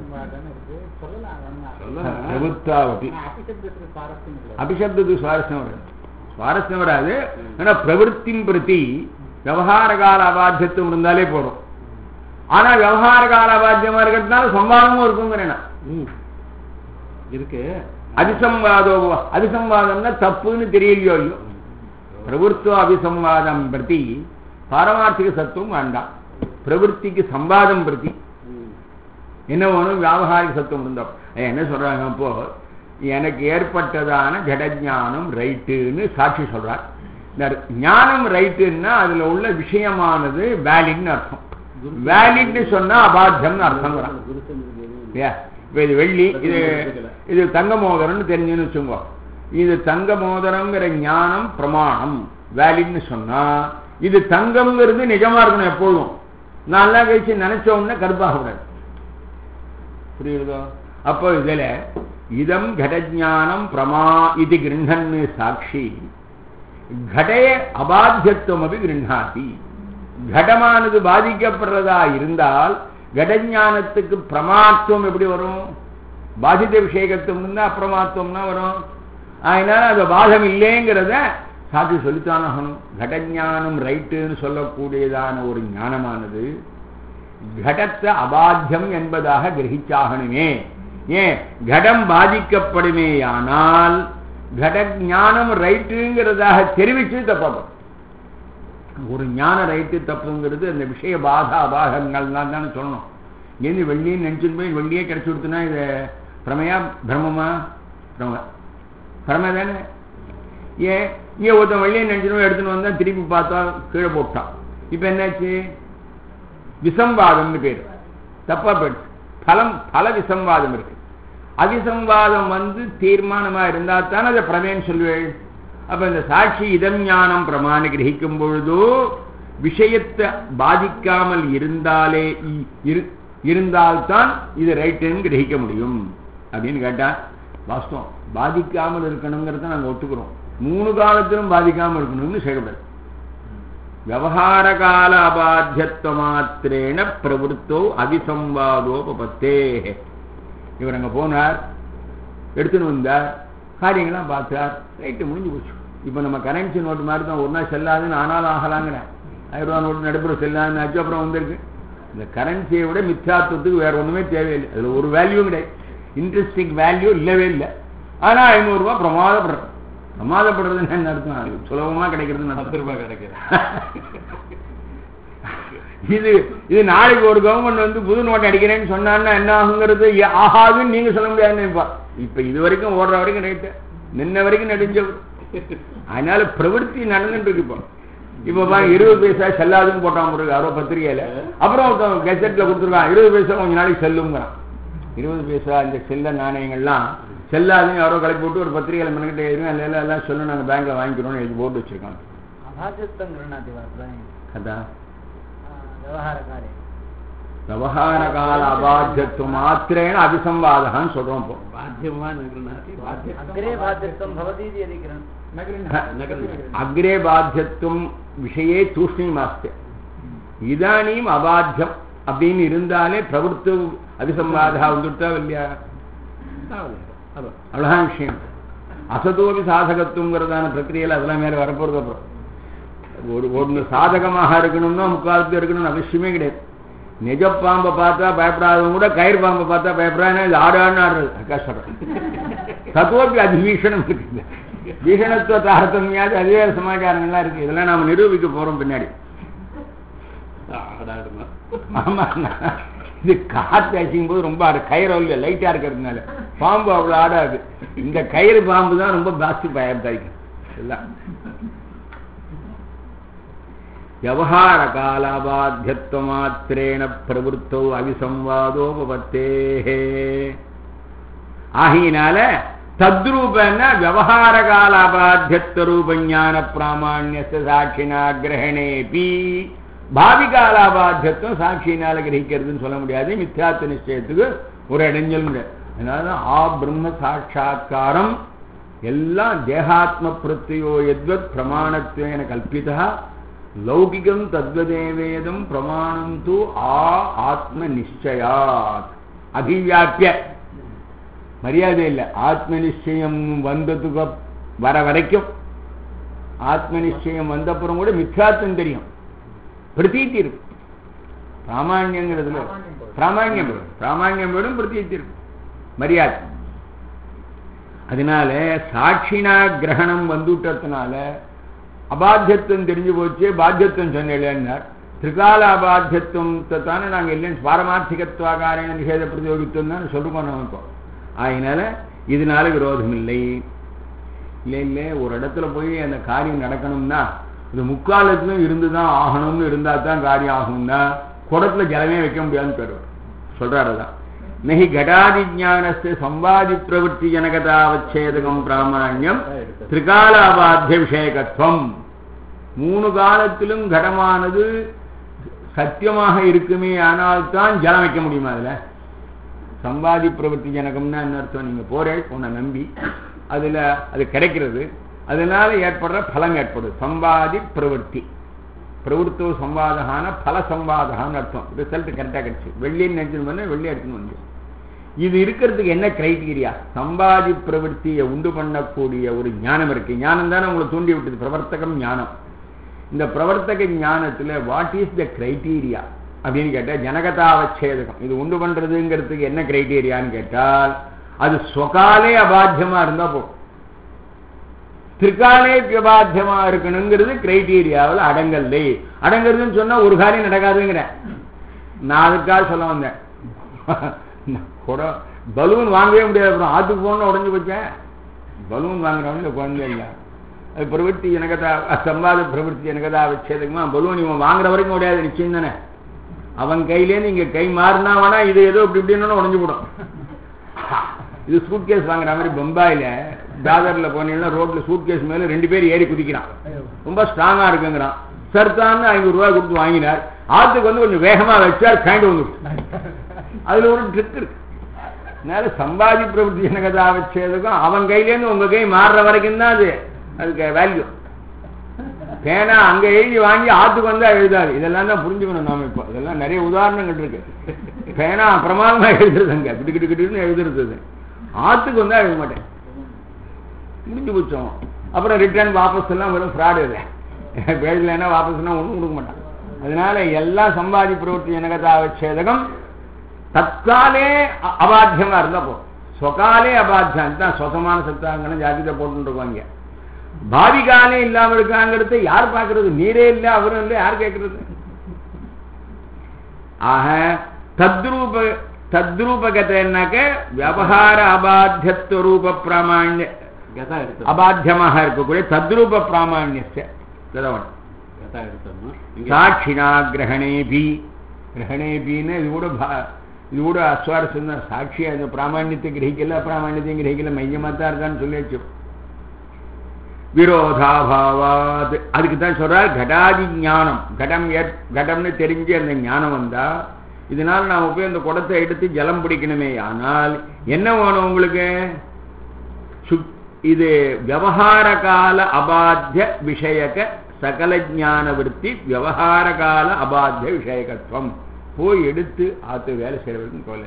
S1: சொல்லலாம்
S2: பிரவருத்தாவதி அபிஷப்தத்துக்கு சுவாரஸ்யம் வராது சுவாரஸ்யம் வராது ஆனா பிரவருத்தின் பிரதி விவகார கால அபாத்தியத்துவம் இருந்தாலே போதும் ஆனா விவகார கால அபாத்தியமா இருக்கிறதுனால சம்வாதமும் இருக்குங்கிறேன் நான்.
S1: ம். இருக்கு
S2: அதிசம்வாதோ அதிசம்வாதம்னா தப்புன்னு தெரியலையோ இல்லையோ பிரவருத்தோ அபிசம்வாதம் பிரதி பாரமார்த்திக சத்துவம் வேண்டாம் பிரவருத்திக்கு சம்வாதம் பிரதி
S1: ம்.
S2: என்ன வேணும் வியாபகாரிக சத்துவம் இருந்தோம் என்ன சொல்றாங்க அப்போ எனக்கு ஏற்பட்டதான ஜடஞானம் ரைட்டுன்னு சாட்சி சொல்றார் இந்த ஞானம் ரைட்டுன்னா அதுல உள்ள விஷயமானது வேலிட்னு அர்த்தம் வேலிட்னு சொன்னா அபாத்தியம்னு அர்த்தம் வரும்
S1: குருச்சந்திரன்
S2: இல்லையா இப்போ இது வெள்ளி இது இது தங்க மோதிரம்னு தெரிஞ்சுன்னு வச்சுக்கோ இது தங்க மோதிரம்ங்கிற ஞானம் பிரமாணம் வேலிட்னு சொன்னா இது தங்கம்ங்கிறது நிஜமா இருக்கணும் எப்பொழுதும் நல்லா கழிச்சு நினைச்ச உடனே கருப்பாக கூடாது புரியுதோ அப்போ இதுல இதம் கடஜானம் பிரமா இது கிருண்ணன்னு சாட்சி கடே அபாத்தியத்துவம் அபி கிருண்ணாதி கடமானது பாதிக்கப்படுறதா இருந்தால் கடஞானத்துக்கு பிரமாத்துவம் எப்படி வரும் பாதித்த விஷயத்துவம் இருந்தா அப்பிரமாத்துவம்னா வரும் அதனால அது பாதம் இல்லைங்கிறத சாட்சி சொல்லித்தான் ஆகணும் கடஞானம் ரைட்டுன்னு சொல்லக்கூடியதான ஒரு ஞானமானது கடத்தை அபாத்தியம் என்பதாக கிரகிச்சாகணுமே ஏன் கடம் பாதிக்கப்படுமேயானால் கட ஞானம் ரைட்டுங்கிறதாக தெரிவிச்சு தப்பாகும் ஒரு ஞான ரைட்டு தப்புங்கிறது அந்த விஷய பாதா அபாகங்கள் தான் தானே சொல்லணும் இங்கேருந்து வெள்ளின்னு நினச்சிட்டு போய் வெள்ளியே கிடைச்சி கொடுத்தனா இது பிரமையா பிரம்மமா பிரம பிரம தானே ஏன் இங்கே ஒருத்தன் வெள்ளியை நினச்சிட்டு போய் எடுத்துன்னு வந்தா திருப்பி பார்த்தா கீழே போட்டான் இப்போ என்னாச்சு விசம்வாதம்னு பேர் தப்பா போயிடுச்சு பலம் பல விசம்வாதம் இருக்கு அவிசம்வாதம் வந்து தீர்மானமா இருந்தா தானே அதை பிரமேன்னு சொல்லுவேன் அப்ப இந்த சாட்சி இதம் ஞானம் பிரமாணி கிரகிக்கும் பொழுது விஷயத்தை பாதிக்காமல் இருந்தாலே இ- இரு- இருந்தால்தான் இது ரைட்டுன்னு கிரகிக்க முடியும் அப்படின்னு கேட்டா வாஸ்தவம் பாதிக்காமல் இருக்கணுங்கிறத நாங்க ஒத்துக்கிறோம் மூணு காலத்திலும் பாதிக்காமல் இருக்கணும்னு செய்யக்கூடாது விவகார கால அபாத்தியத்துவ மாத்திரேன பிரவருத்தோ அபிசம்வாதோபத்தே இவர் அங்க போனார் எடுத்துன்னு வந்தார் காரியங்கள்லாம் பார்த்தார் ரைட்டு முடிஞ்சு போச்சு இப்போ நம்ம கரன்சி நோட்டு மாதிரி தான் ஒரு நாள் செல்லாதுன்னு ஆனாலும் ஆகலாங்கிறேன் ஆயிரம் ரூபா நோட்டு நடுப்புற செல்லாதுன்னு ஆச்சு அப்புறம் வந்திருக்கு இந்த கரன்சியை விட மித்யாத்துவத்துக்கு வேற ஒண்ணுமே தேவையில்லை அதுல ஒரு வேல்யூ கிடையாது இன்ட்ரெஸ்டிங் வேல்யூ இல்லவே இல்லை ஆனா ஐநூறுரூவா பிரமாதப்படுறது பிரமாதப்படுறதுன்னு என்ன அர்த்தம் அது சுலபமா கிடைக்கிறதுன்னு
S1: பத்து
S2: அர்த்தம்
S1: ரூபாய் கிடைக்குது
S2: இது இது நாளைக்கு ஒரு கவர்மெண்ட் வந்து புது நோட்டு அடிக்கிறேன்னு சொன்னான்னா என்ன ஆகுங்கிறது ஏ- ஆகாதுன்னு நீங்க சொல்ல முடியாதுன்னு நினைப்பா இப்ப இது வரைக்கும் ஓடுற வரைக்கும் ரைட்டு நின்ன வரைக்கும் நடிஞ்சவர் அதனால பிரவൃத்தி நடந்துட்டு இருக்கு இப்போ இப்ப பாருங்க இருபது பைசா செல்லாதுன்னு போட்டான் ஒரு யாரோ பத்திரிகையில அப்புறம் ஒருத்தன் கெசட்ல கொடுத்துருக்கான் இருபது பைசா கொஞ்ச நாளைக்கு செல்லுங்கிறான் இருபது பைசா இந்த செல்ல நாணயங்கள்லாம் செல்லாதுன்னு யாரோ கலக்கி போட்டு ஒரு பத்திரிகையில மனுக்கிட்ட எதுவும் எல்லாம் எல்லாம் சொல்லு நாங்க பேங்க்ல வாங்கிக்கிறோம்னு எழுதி போட்டு வச்சிருக்காங்க
S3: ಅಭಾಜ್ಯತ್ವಂ ಗೃಹಣಾತಿ ವಾ ಪ್ರಾಣಿ
S2: அதான்
S3: ವ್ಯವಹಾರ ಕಾರ್ಯ
S2: விவகார கால அபாத்தியத்துவம் மாத்திரேன அபிசம்வாதகான்னு சொல்றோம் இப்போ
S1: बाध्यवान् गृह्णाति बाध्य
S3: अग्रे बाध्यत्वं भवति इति यदि गृह्ण न
S1: न गृह्णाति
S2: அக்ரே பாத்தியத்துவம் விஷயே தூஷ்ணீம் ஆஸ்திய இதானீம் அபாத்தியம் அப்படின்னு இருந்தாலே பிரவருத்து அபிசம்வாதா வந்துட்டா இல்லையா
S1: तावदेव अलो
S2: அவ்வளோதான் விஷயம் அசதோபி சாதகத்துவங்கிறதான பிரக்கிரியில் அதெல்லாம் மேலே வரப்போறது அப்புறம் ஒரு ஒன்று சாதகமாக இருக்கணும்னா முக்காலத்து இருக்கணும்னு அவசியமே கிடையாது நிஜ பாம்பை பார்த்தா பயப்படாதவங்க கூட கயிறு பாம்பை பார்த்தா பயப்படாதுன்னா இது ஆடு ஆடுன்னு ஆடுறது கஷ்டம் தத்துவப்பி அதிபீஷணம் இருக்குது பீஷணத்துவ தாரதமியாது அதுவே சமாச்சாரங்கள்லாம் இருக்கு இதெல்லாம் நாம நிரூபிக்க போறோம் பின்னாடி
S1: ஆடாடுமா
S2: ஆமா இது காத்து அடிக்கும் போது ரொம்ப ஆடு கயிறு இல்லை லைட்டா இருக்கிறதுனால பாம்பு அவ்வளவு ஆடாது இந்த கயிறு பாம்பு தான் ரொம்ப ஜாஸ்தி பயப்படாது எல்லாம் விவகார காலாபாத்தியத்துவ மாத்திரேன பிரவருத்தோ அவிசம்வாதோபத்தே ஆகையினால தத்ரூபன விவகார காலாபாத்தியத்துவ ரூப ஞான பிராமான்ய சாட்சினா கிரகணேபி பாவி காலாபாத்தியத்துவம் சாட்சியினால கிரகிக்கிறதுன்னு சொல்ல முடியாது மித்யாத்வ நிச்சயத்துக்கு ஒரு இடைஞ்சல் முடியாது அதனால ஆ பிரம்ம சாட்சா்காரம் எல்லாம் தேகாத்ம பிரத்யோ எத்வத் பிரமாணத்வேன கல்பிதா லௌகிகம் தத்வதேவேதம் பிரமாணம் தூ ஆ ஆத்ம நிச்சயாத் அபிவியாப்பிய மரியாதை இல்லை ஆத்ம நிச்சயம் வந்ததுக்கு அப்- வர வரைக்கும் ஆத்ம நிச்சயம் வந்தப்புறம் கூட மித்யாத்வம் தெரியும் பிரதீத்தி இருக்கும் பிராமாண்யங்கிறதுல பிராமாண்யம் வரும் பிராமாண்யம் வரும் பிரதீத்தி இருக்கும் மரியாதை அதனால சாட்சினா கிரகணம் வந்துட்டதுனால அபாத்தியத்துவம் தெரிஞ்சு போச்சு பாத்தியத்துவம் சொன்னேன்னார் திரிகால அபாத்தியத்துவம் தானே நாங்கள் இல்லைன்னு பாரமார்த்திகத்துவாகாரன நிஷேத பிரதியோகித்துவம் தான் சொல்லுவோம் நம்ம இப்போ அதனால இதனால விரோதம் இல்லை இல்லை இல்லை ஒரு இடத்துல போய் அந்த காரியம் நடக்கணும்னா இது முக்காலத்திலும் இருந்து தான் ஆகணும்னு இருந்தால் தான் காரியம் ஆகும்னா குடத்துல ஜலமே வைக்க முடியாதுன்னு தருவார் சொல்றாரு தான் நகி கடாதி ஞானஸ்து சம்பாதி பிரவೃತ್ತಿ ஜனகதாவச்சேதகம் பிராமாண்யம் திரிகாலாபாத்திய விஷயகத்துவம் மூணு காலத்திலும் கடமானது சத்தியமாக இருக்குமே ஆனால் தான் ஜலம் வைக்க முடியுமா அதுல சம்பாதி பிரவೃತ್ತಿ ஜனகம்னா என்ன அர்த்தம் நீங்க போறேன் உன்னை நம்பி அதுல அது கிடைக்கிறது அதனால ஏற்படுற பலம் ஏற்படுது சம்பாதி பிரவೃತ್ತಿ பிரவೃத்தோ சம்பாதகான பல சம்பாதகான்னு அர்த்தம் ரிசல்ட் கரெக்டாக கிடைச்சு வெள்ளின்னு நினைச்சு பண்ண வெள்ளி எடுத்துன்னு வந்து இது இருக்கிறதுக்கு என்ன கிரைட்டீரியா சம்பாதி பிரவೃತ್ತಿயை உண்டு பண்ணக்கூடிய ஒரு ஞானம் இருக்கு ஞானம் தானே உங்களை தூண்டி விட்டது பிரவர்த்தகம் ஞானம் இந்த பிரவர்த்தக ஞானத்துல வாட் இஸ் த கிரைட்டீரியா அப்படின்னு கேட்டா ஜனகதாவச்சேதகம் இது உண்டு பண்றதுங்கிறதுக்கு என்ன கிரைட்டீரியான்னு கேட்டால் அது ஸ்வகாலே அபாத்தியமா இருந்தா போதும் திரிகாலே வியபாத்தியமா இருக்கணுங்கிறது கிரைட்டீரியாவில் அடங்கல்லை அடங்குறதுன்னு சொன்னா ஒரு காரியம் நடக்காதுங்கிறேன் நான் அதுக்காக சொல்ல வந்தேன் கூட பலூன் வாங்கவே முடியாது அப்புறம் ஆத்துக்கு போன உடஞ்சு போச்சேன் பலூன் வாங்குறவங்க குழந்தை இல்லை அது பிரவೃತ್ತಿ எனக்கதா சம்பாத பிரவೃತ್ತಿ எனக்கதா வச்சதுக்குமா பலூன் இவன் வாங்குற வரைக்கும் முடியாது நிச்சயம் தானே அவன் கையிலேருந்து இங்க கை மாறினா வேணா இது ஏதோ இப்படி இப்படின்னு உடஞ்சு போடும் இது சூட் கேஸ் வாங்குற மாதிரி பம்பாயில தாதர்ல போனீங்கன்னா ரோட்ல சூட் கேஸ் மேல ரெண்டு பேர் ஏறி குதிக்கிறான் ரொம்ப ஸ்ட்ராங்கா இருக்குங்கிறான் சர்த்தான்னு ஐநூறு ரூபாய் கொடுத்து வாங்கினார் ஆத்துக்கு வந்து கொஞ்சம் வேகமா வச்சார் கண்டு வந்து அதுல ஒரு ட்ரிக் இருக்கு அதனால சம்பாதி பிரபுத்தி ஜனகதா வச்சதுக்கும் அவன் கையிலேருந்து உங்க கை மாறுற வரைக்கும் தான் அது அதுக்கு வேல்யூ பேனா அங்க எழுதி வாங்கி ஆத்துக்கு வந்தா எழுதாது இதெல்லாம் தான் புரிஞ்சுக்கணும் நாம இப்போ இதெல்லாம் நிறைய உதாரணங்கள் இருக்கு பேனா பிரமாதமா எழுதுறது அங்க கிட்டு கிட்டு கிட்டுன்னு எழுதுறது அது. ஆத்துக்கு வந்தா எழுத மாட்டேன் முடிஞ்சு போச்சோம் அப்புறம் ரிட்டர்ன் வாபஸ் எல்லாம் வெறும் ஃப்ராடு இது எழுதலைன்னா வாபஸ்னா ஒன்றும் கொடுக்க மாட்டான் அதனால எல்லாம் சம்பாதி பிரவೃತ್ತಿ எனகதா வச்சேதகம் தற்காலே அ- அபாத்தியமா இருந்தா போதும் சொகாலே அபாத்தியம் தான் சொசமான சத்தாங்கன்னு ஜாதித்தை போட்டுருக்கோங்க பாவி காலே இல்லாம இருக்காங்கிறத யார் பார்க்கறது நீரே இல்லை அவரும் இல்லை யார் கேட்கறது ஆக தத்ரூப தத்ரூபகத்தைன்னாக்க விவகார அபாத்தியத்துவ ரூப பிராமாண்ய
S1: கதா எடுத்தோம்
S2: அபாத்தியமாக இருக்கக்கூடிய தத்ரூப பிராமாண்யஸ்ய கதவன்
S1: கதா எடுத்தோம்னா இங்க
S2: சாட்சினா கிரகணேபி கிரகணேபின்னு இது கூட பா- இது கூட அஸ்வாரஸ்யம் தான் சாட்சி அந்த பிராமாண்யத்தை கிரகிக்கல அப்பிராமாண்யத்தையும் கிரகிக்கல மையமா தான் இருக்கான்னு சொல்லியாச்சு விரோதாபாவாத் அதுக்கு தான் சொல்றார் கடாதி ஞானம் கடம் ஏற்- கடம்னு தெரிஞ்சு அந்த ஞானம் வந்தா இதனால் நாம போய் அந்த குடத்தை எடுத்து ஜலம் பிடிக்கணுமே ஆனால் என்ன வேணும் உங்களுக்கு சுக்- இது விவகார கால அபாத்திய விஷயக சகல ஞான விருத்தி விவகார கால அபாத்திய விஷயகத்துவம் போய் எடுத்து ஆத்து வேலை செய்யற வரைக்கும் கோல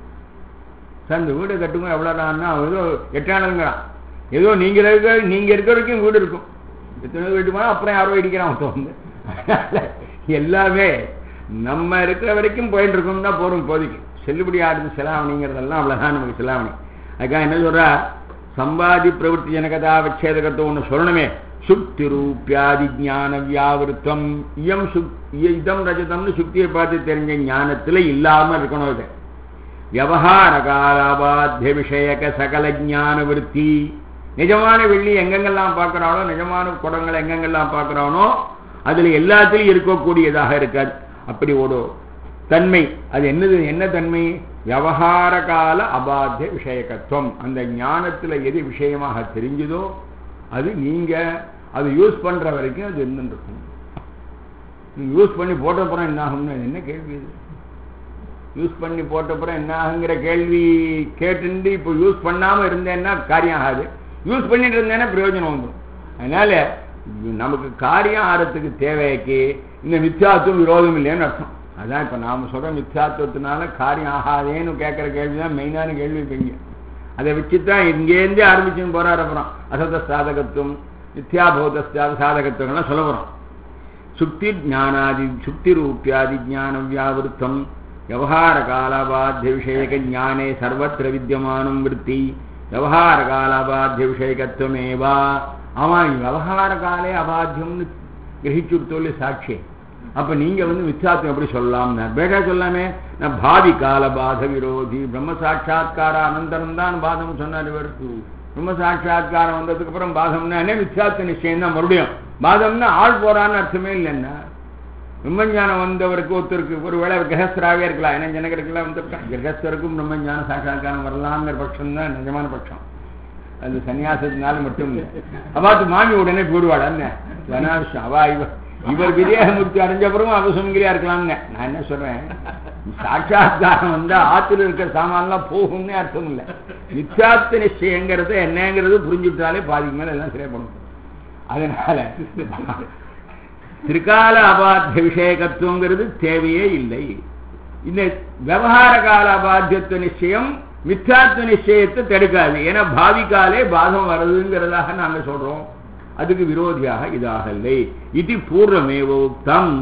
S2: சார் இந்த வீடு கட்டுங்க எவ்வளோடான்னா ஏதோ எட்டானதுங்கிறான் ஏதோ நீங்க இருக்க நீங்க இருக்கிற வரைக்கும் வீடு இருக்கும் எத்தனை வீட்டு போனா அப்புறம் யாரோ இடிக்கிறான் ஒருத்தன் வந்து அதனால எல்லாமே நம்ம இருக்கிற வரைக்கும் போயிட்டு இருக்கோம் தான் போறோம் இப்போதைக்கு செல்லுபடி ஆடுது செலாவணிங்கிறதெல்லாம் அவ்வளவுதான் நமக்கு செலாவணி அதுக்காக என்ன சொல்றா சம்பாதி பிரவೃತ್ತಿ ஜனகதா விச்சேதகத்தை ஒன்று சொல்லணுமே சுக்தி ரூபியாதி ஞான வியாவிருத்தம் இயம் சுக் இதம் ரஜதம்னு சுக்தியை பார்த்து தெரிஞ்ச ஞானத்துல இல்லாம இருக்கணும் இது வியவஹார காலாபாத்திய விஷயக சகல ஞான விருத்தி நிஜமான வெள்ளி எங்கெங்கெல்லாம் பார்க்கறானோ நிஜமான குடங்களை எங்கெங்கெல்லாம் பார்க்கறானோ அதுல எல்லாத்திலையும் இருக்கக்கூடியதாக இருக்காது அப்படி ஒரு தன்மை அது என்னது என்ன தன்மை வியவஹார கால அபாத்திய விஷயகத்துவம் அந்த ஞானத்துல எது விஷயமாக தெரிஞ்சதோ அது நீங்க அது யூஸ் பண்ற வரைக்கும் அது இருந்துருக்கும் நீங்க யூஸ் பண்ணி போட்ட அப்புறம் என்ன ஆகும்னு அது என்ன கேள்வி இது யூஸ் பண்ணி போட்டப்புறம் என்ன ஆகுங்கிற கேள்வி கேட்டுண்டு இப்போ யூஸ் பண்ணாம இருந்தேன்னா காரியம் ஆகாது யூஸ் பண்ணிட்டு இருந்தேன்னா பிரயோஜனம் வந்துடும் அதனால நமக்கு காரியம் ஆறதுக்கு தேவைக்கு இந்த மித்யாத்துவம் விரோதம் இல்லைன்னு அர்த்தம் அதான் இப்போ நாம சொல்ற மித்யாத்துவத்தினால காரியம் ஆகாதேன்னு கேட்குற கேள்வி தான் மெயினான கேள்வி இப்போ இங்கே அதை வச்சுதான் இங்கேருந்தே ஆரம்பிச்சுன்னு போறாரு அப்புறம் அசத சாதகத்துவம் மித்யாபௌத சாதகத்துவங்கள்லாம் சொல்ல போறோம் சுக்தி ஞானாதி சுக்தி ரூபியாதி ஞான வியாவிருத்தம் விவகார காலாபாத்திய விஷயக ஞானே சர்வத்திர வித்தியமானம் விற்பி விவகார காலாபாத்திய விஷயகத்துவமேவா அவன் விவகார காலே அபாத்தியம்னு கிரகிச்சுடுத்தோல்லி சாட்சி அப்ப நீங்க வந்து மித்யாத்வம் எப்படி சொல்லலாம்னா பேட்டா சொல்லாமே நான் பாவி கால பாத விரோதி பிரம்ம சாட்சா்கார அனந்தரம் தான் பாதம் சொன்னார் இவர் பிரம்ம சாட்சா்காரம் வந்ததுக்கு அப்புறம் பாதம்னா என்ன மித்யாத்வ நிச்சயம் தான் மறுபடியும் பாதம்னா ஆள் போறான்னு அர்த்தமே இல்லைன்னா பிரம்மஞானம் வந்தவருக்கு ஒருத்தருக்கு ஒரு வேளை கிரகஸ்தராகவே இருக்கலாம் ஏன்னா ஜனகருக்கெல்லாம் வந்திருக்கான் கிரகஸ்தருக்கும் பிரம்மஞான சாட்சா்காரம் வரலாங்கிற பட்சம் தான் நிஜமான பட்சம் அது சன்னியாசத்தினால மட்டும் இல்லை அவாத்து மாமி உடனே போடுவாள் என்ன அனாவசியம் அவா இவர் இவர் விதேகமூர்த்தி அடைஞ்ச அப்புறமும் அவசமங்கிரியா இருக்கலாம்னு நான் என்ன சொல்றேன் சாட்சாத்காரம் வந்தா ஆத்துல இருக்கிற சாமான்லாம் போகும்னே அர்த்தம் இல்லை மித்யாத்த நிச்சயங்கிறது என்னங்கிறது புரிஞ்சுட்டாலே பாதிக்கு மேல எல்லாம் சரியா பண்ணும் அதனால திரிகால அபாத்திய விஷயகத்துவங்கிறது தேவையே இல்லை இந்த விவகார கால அபாத்தியத்துவ நிச்சயம் மித்யாத்வ நிச்சயத்தை தடுக்காது ஏன்னா பாவிக்காலே பாதம் வருதுங்கிறதாக நாங்க சொல்றோம் அதுக்கு விரோதியாக இதாகலை இது பூர்வமேவ உக்தம்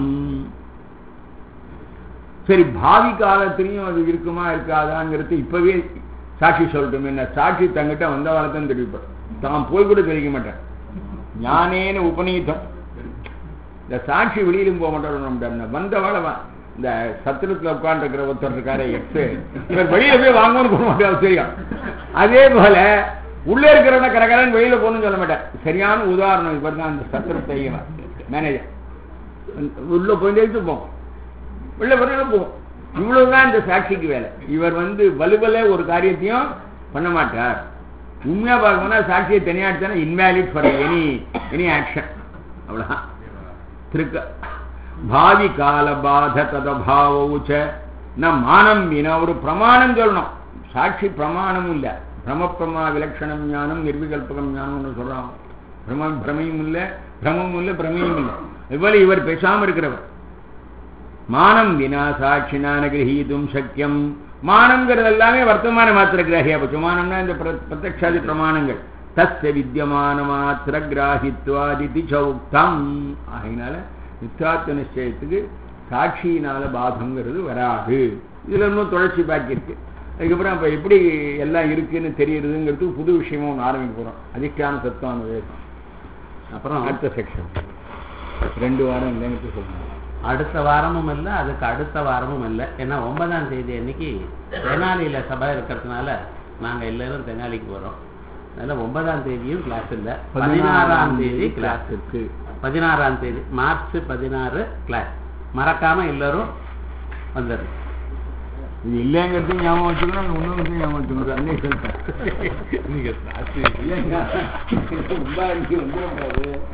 S2: சரி பாவி காலத்திலையும் அது இருக்குமா இருக்காதாங்கிறது இப்பவே சாட்சி சொல்லட்டும் என்ன சாட்சி தங்கிட்ட வந்த வாரத்தான் தெரிவிப்பார் தான் போய் கூட தெரிவிக்க மாட்டேன் ஞானேன உபநீதம் இந்த சாட்சி வெளியிலும் போக மாட்டார் வந்த வாழ இந்த சத்திரத்துல உட்காந்துருக்கிற ஒருத்தர் இருக்காரு எக்ஸ் இவர் வெளியில போய் வாங்கணும்னு போக மாட்டார் தெரியும் அதே போல உள்ள இருக்கிறவன கரகரன் வெளியில போகணும்னு சொல்ல மாட்டேன் சரியான உதாரணம் இவர் தான் அந்த சத்திரத்தை மேனேஜர் உள்ள போய் எடுத்து போகும் உள்ள வெளியில போகும் இவ்வளவுதான் இந்த சாட்சிக்கு வேலை இவர் வந்து வலுவல ஒரு காரியத்தையும் பண்ண மாட்டார் உண்மையா பார்க்கணும்னா சாட்சியை தனியா எடுத்தானே invalid for any any action அவ்வளவுதான் திருக்க பாவி கால பாத ததபாவச்ச நான் மானம் வீணா ஒரு பிரமாணம் சொல்லணும் சாட்சி பிரமாணம் இல்லை பிரமப்பிரமா விலட்சணம் ஞானம் நிர்விகல்பகம் ஞானம்னு சொல்றாங்க பிரம பிரமையும் இல்லை பிரமமும் இல்லை பிரமையும் இல்லை இவ்வளவு இவர் பேசாம இருக்கிறவர் மானம் வினா சாட்சினான கிரகீதும் சக்கியம் மானம்ங்கிறது எல்லாமே வர்த்தமான மாத்திர கிராகியா போச்சு மானம்னா இந்த பிரத்யக்ஷாதி பிரமாணங்கள் தஸ்ய வித்தியமான மாத்திர கிராகித்வாதிதி சௌக்தம் ஆகையினால மித்தாத்வ நிச்சயத்துக்கு சாட்சியினால பாதங்கிறது வராது இதுல இன்னும் தொடர்ச்சி பாக்கி இருக்கு அதுக்கப்புறம் அப்ப எப்படி எல்லாம் இருக்குன்னு தெரியறதுங்கிறதுக்கு புது விஷயமா ஒன்று ஆரம்பிக்க போறோம் அதிஷ்டான தத்துவம் வேதம்
S1: அப்புறம்
S2: அடுத்த செக்ஷன் ரெண்டு வாரம் இல்லைன்னு சொல்லுங்க
S1: அடுத்த வாரமும் இல்லை அதுக்கு அடுத்த வாரமும் இல்லை ஏன்னா ஒன்பதாம் தேதி அன்னைக்கு தெனாலியில சபை இருக்கிறதுனால நாங்க எல்லாரும் தெனாலிக்கு வரோம் அதனால ஒன்பதாம் தேதியும் கிளாஸ் இல்லை பதினாறாம் தேதி கிளாஸ்
S2: இருக்கு
S1: பதினாறாம் தேதி மார்ச் பதினாறு கிளாஸ் மறக்காம எல்லாரும் வந்துடும்
S2: இது இல்லைங்கிறது ஞாபகம் வச்சுக்கணும் இன்னொன்று ஞாபகம் வச்சுக்கணும் அன்னைக்கு சொல்லிட்டேன்
S1: நீங்க சாட்சி
S2: இல்லைங்க ரொம்ப அன்னைக்கு வந்துடும்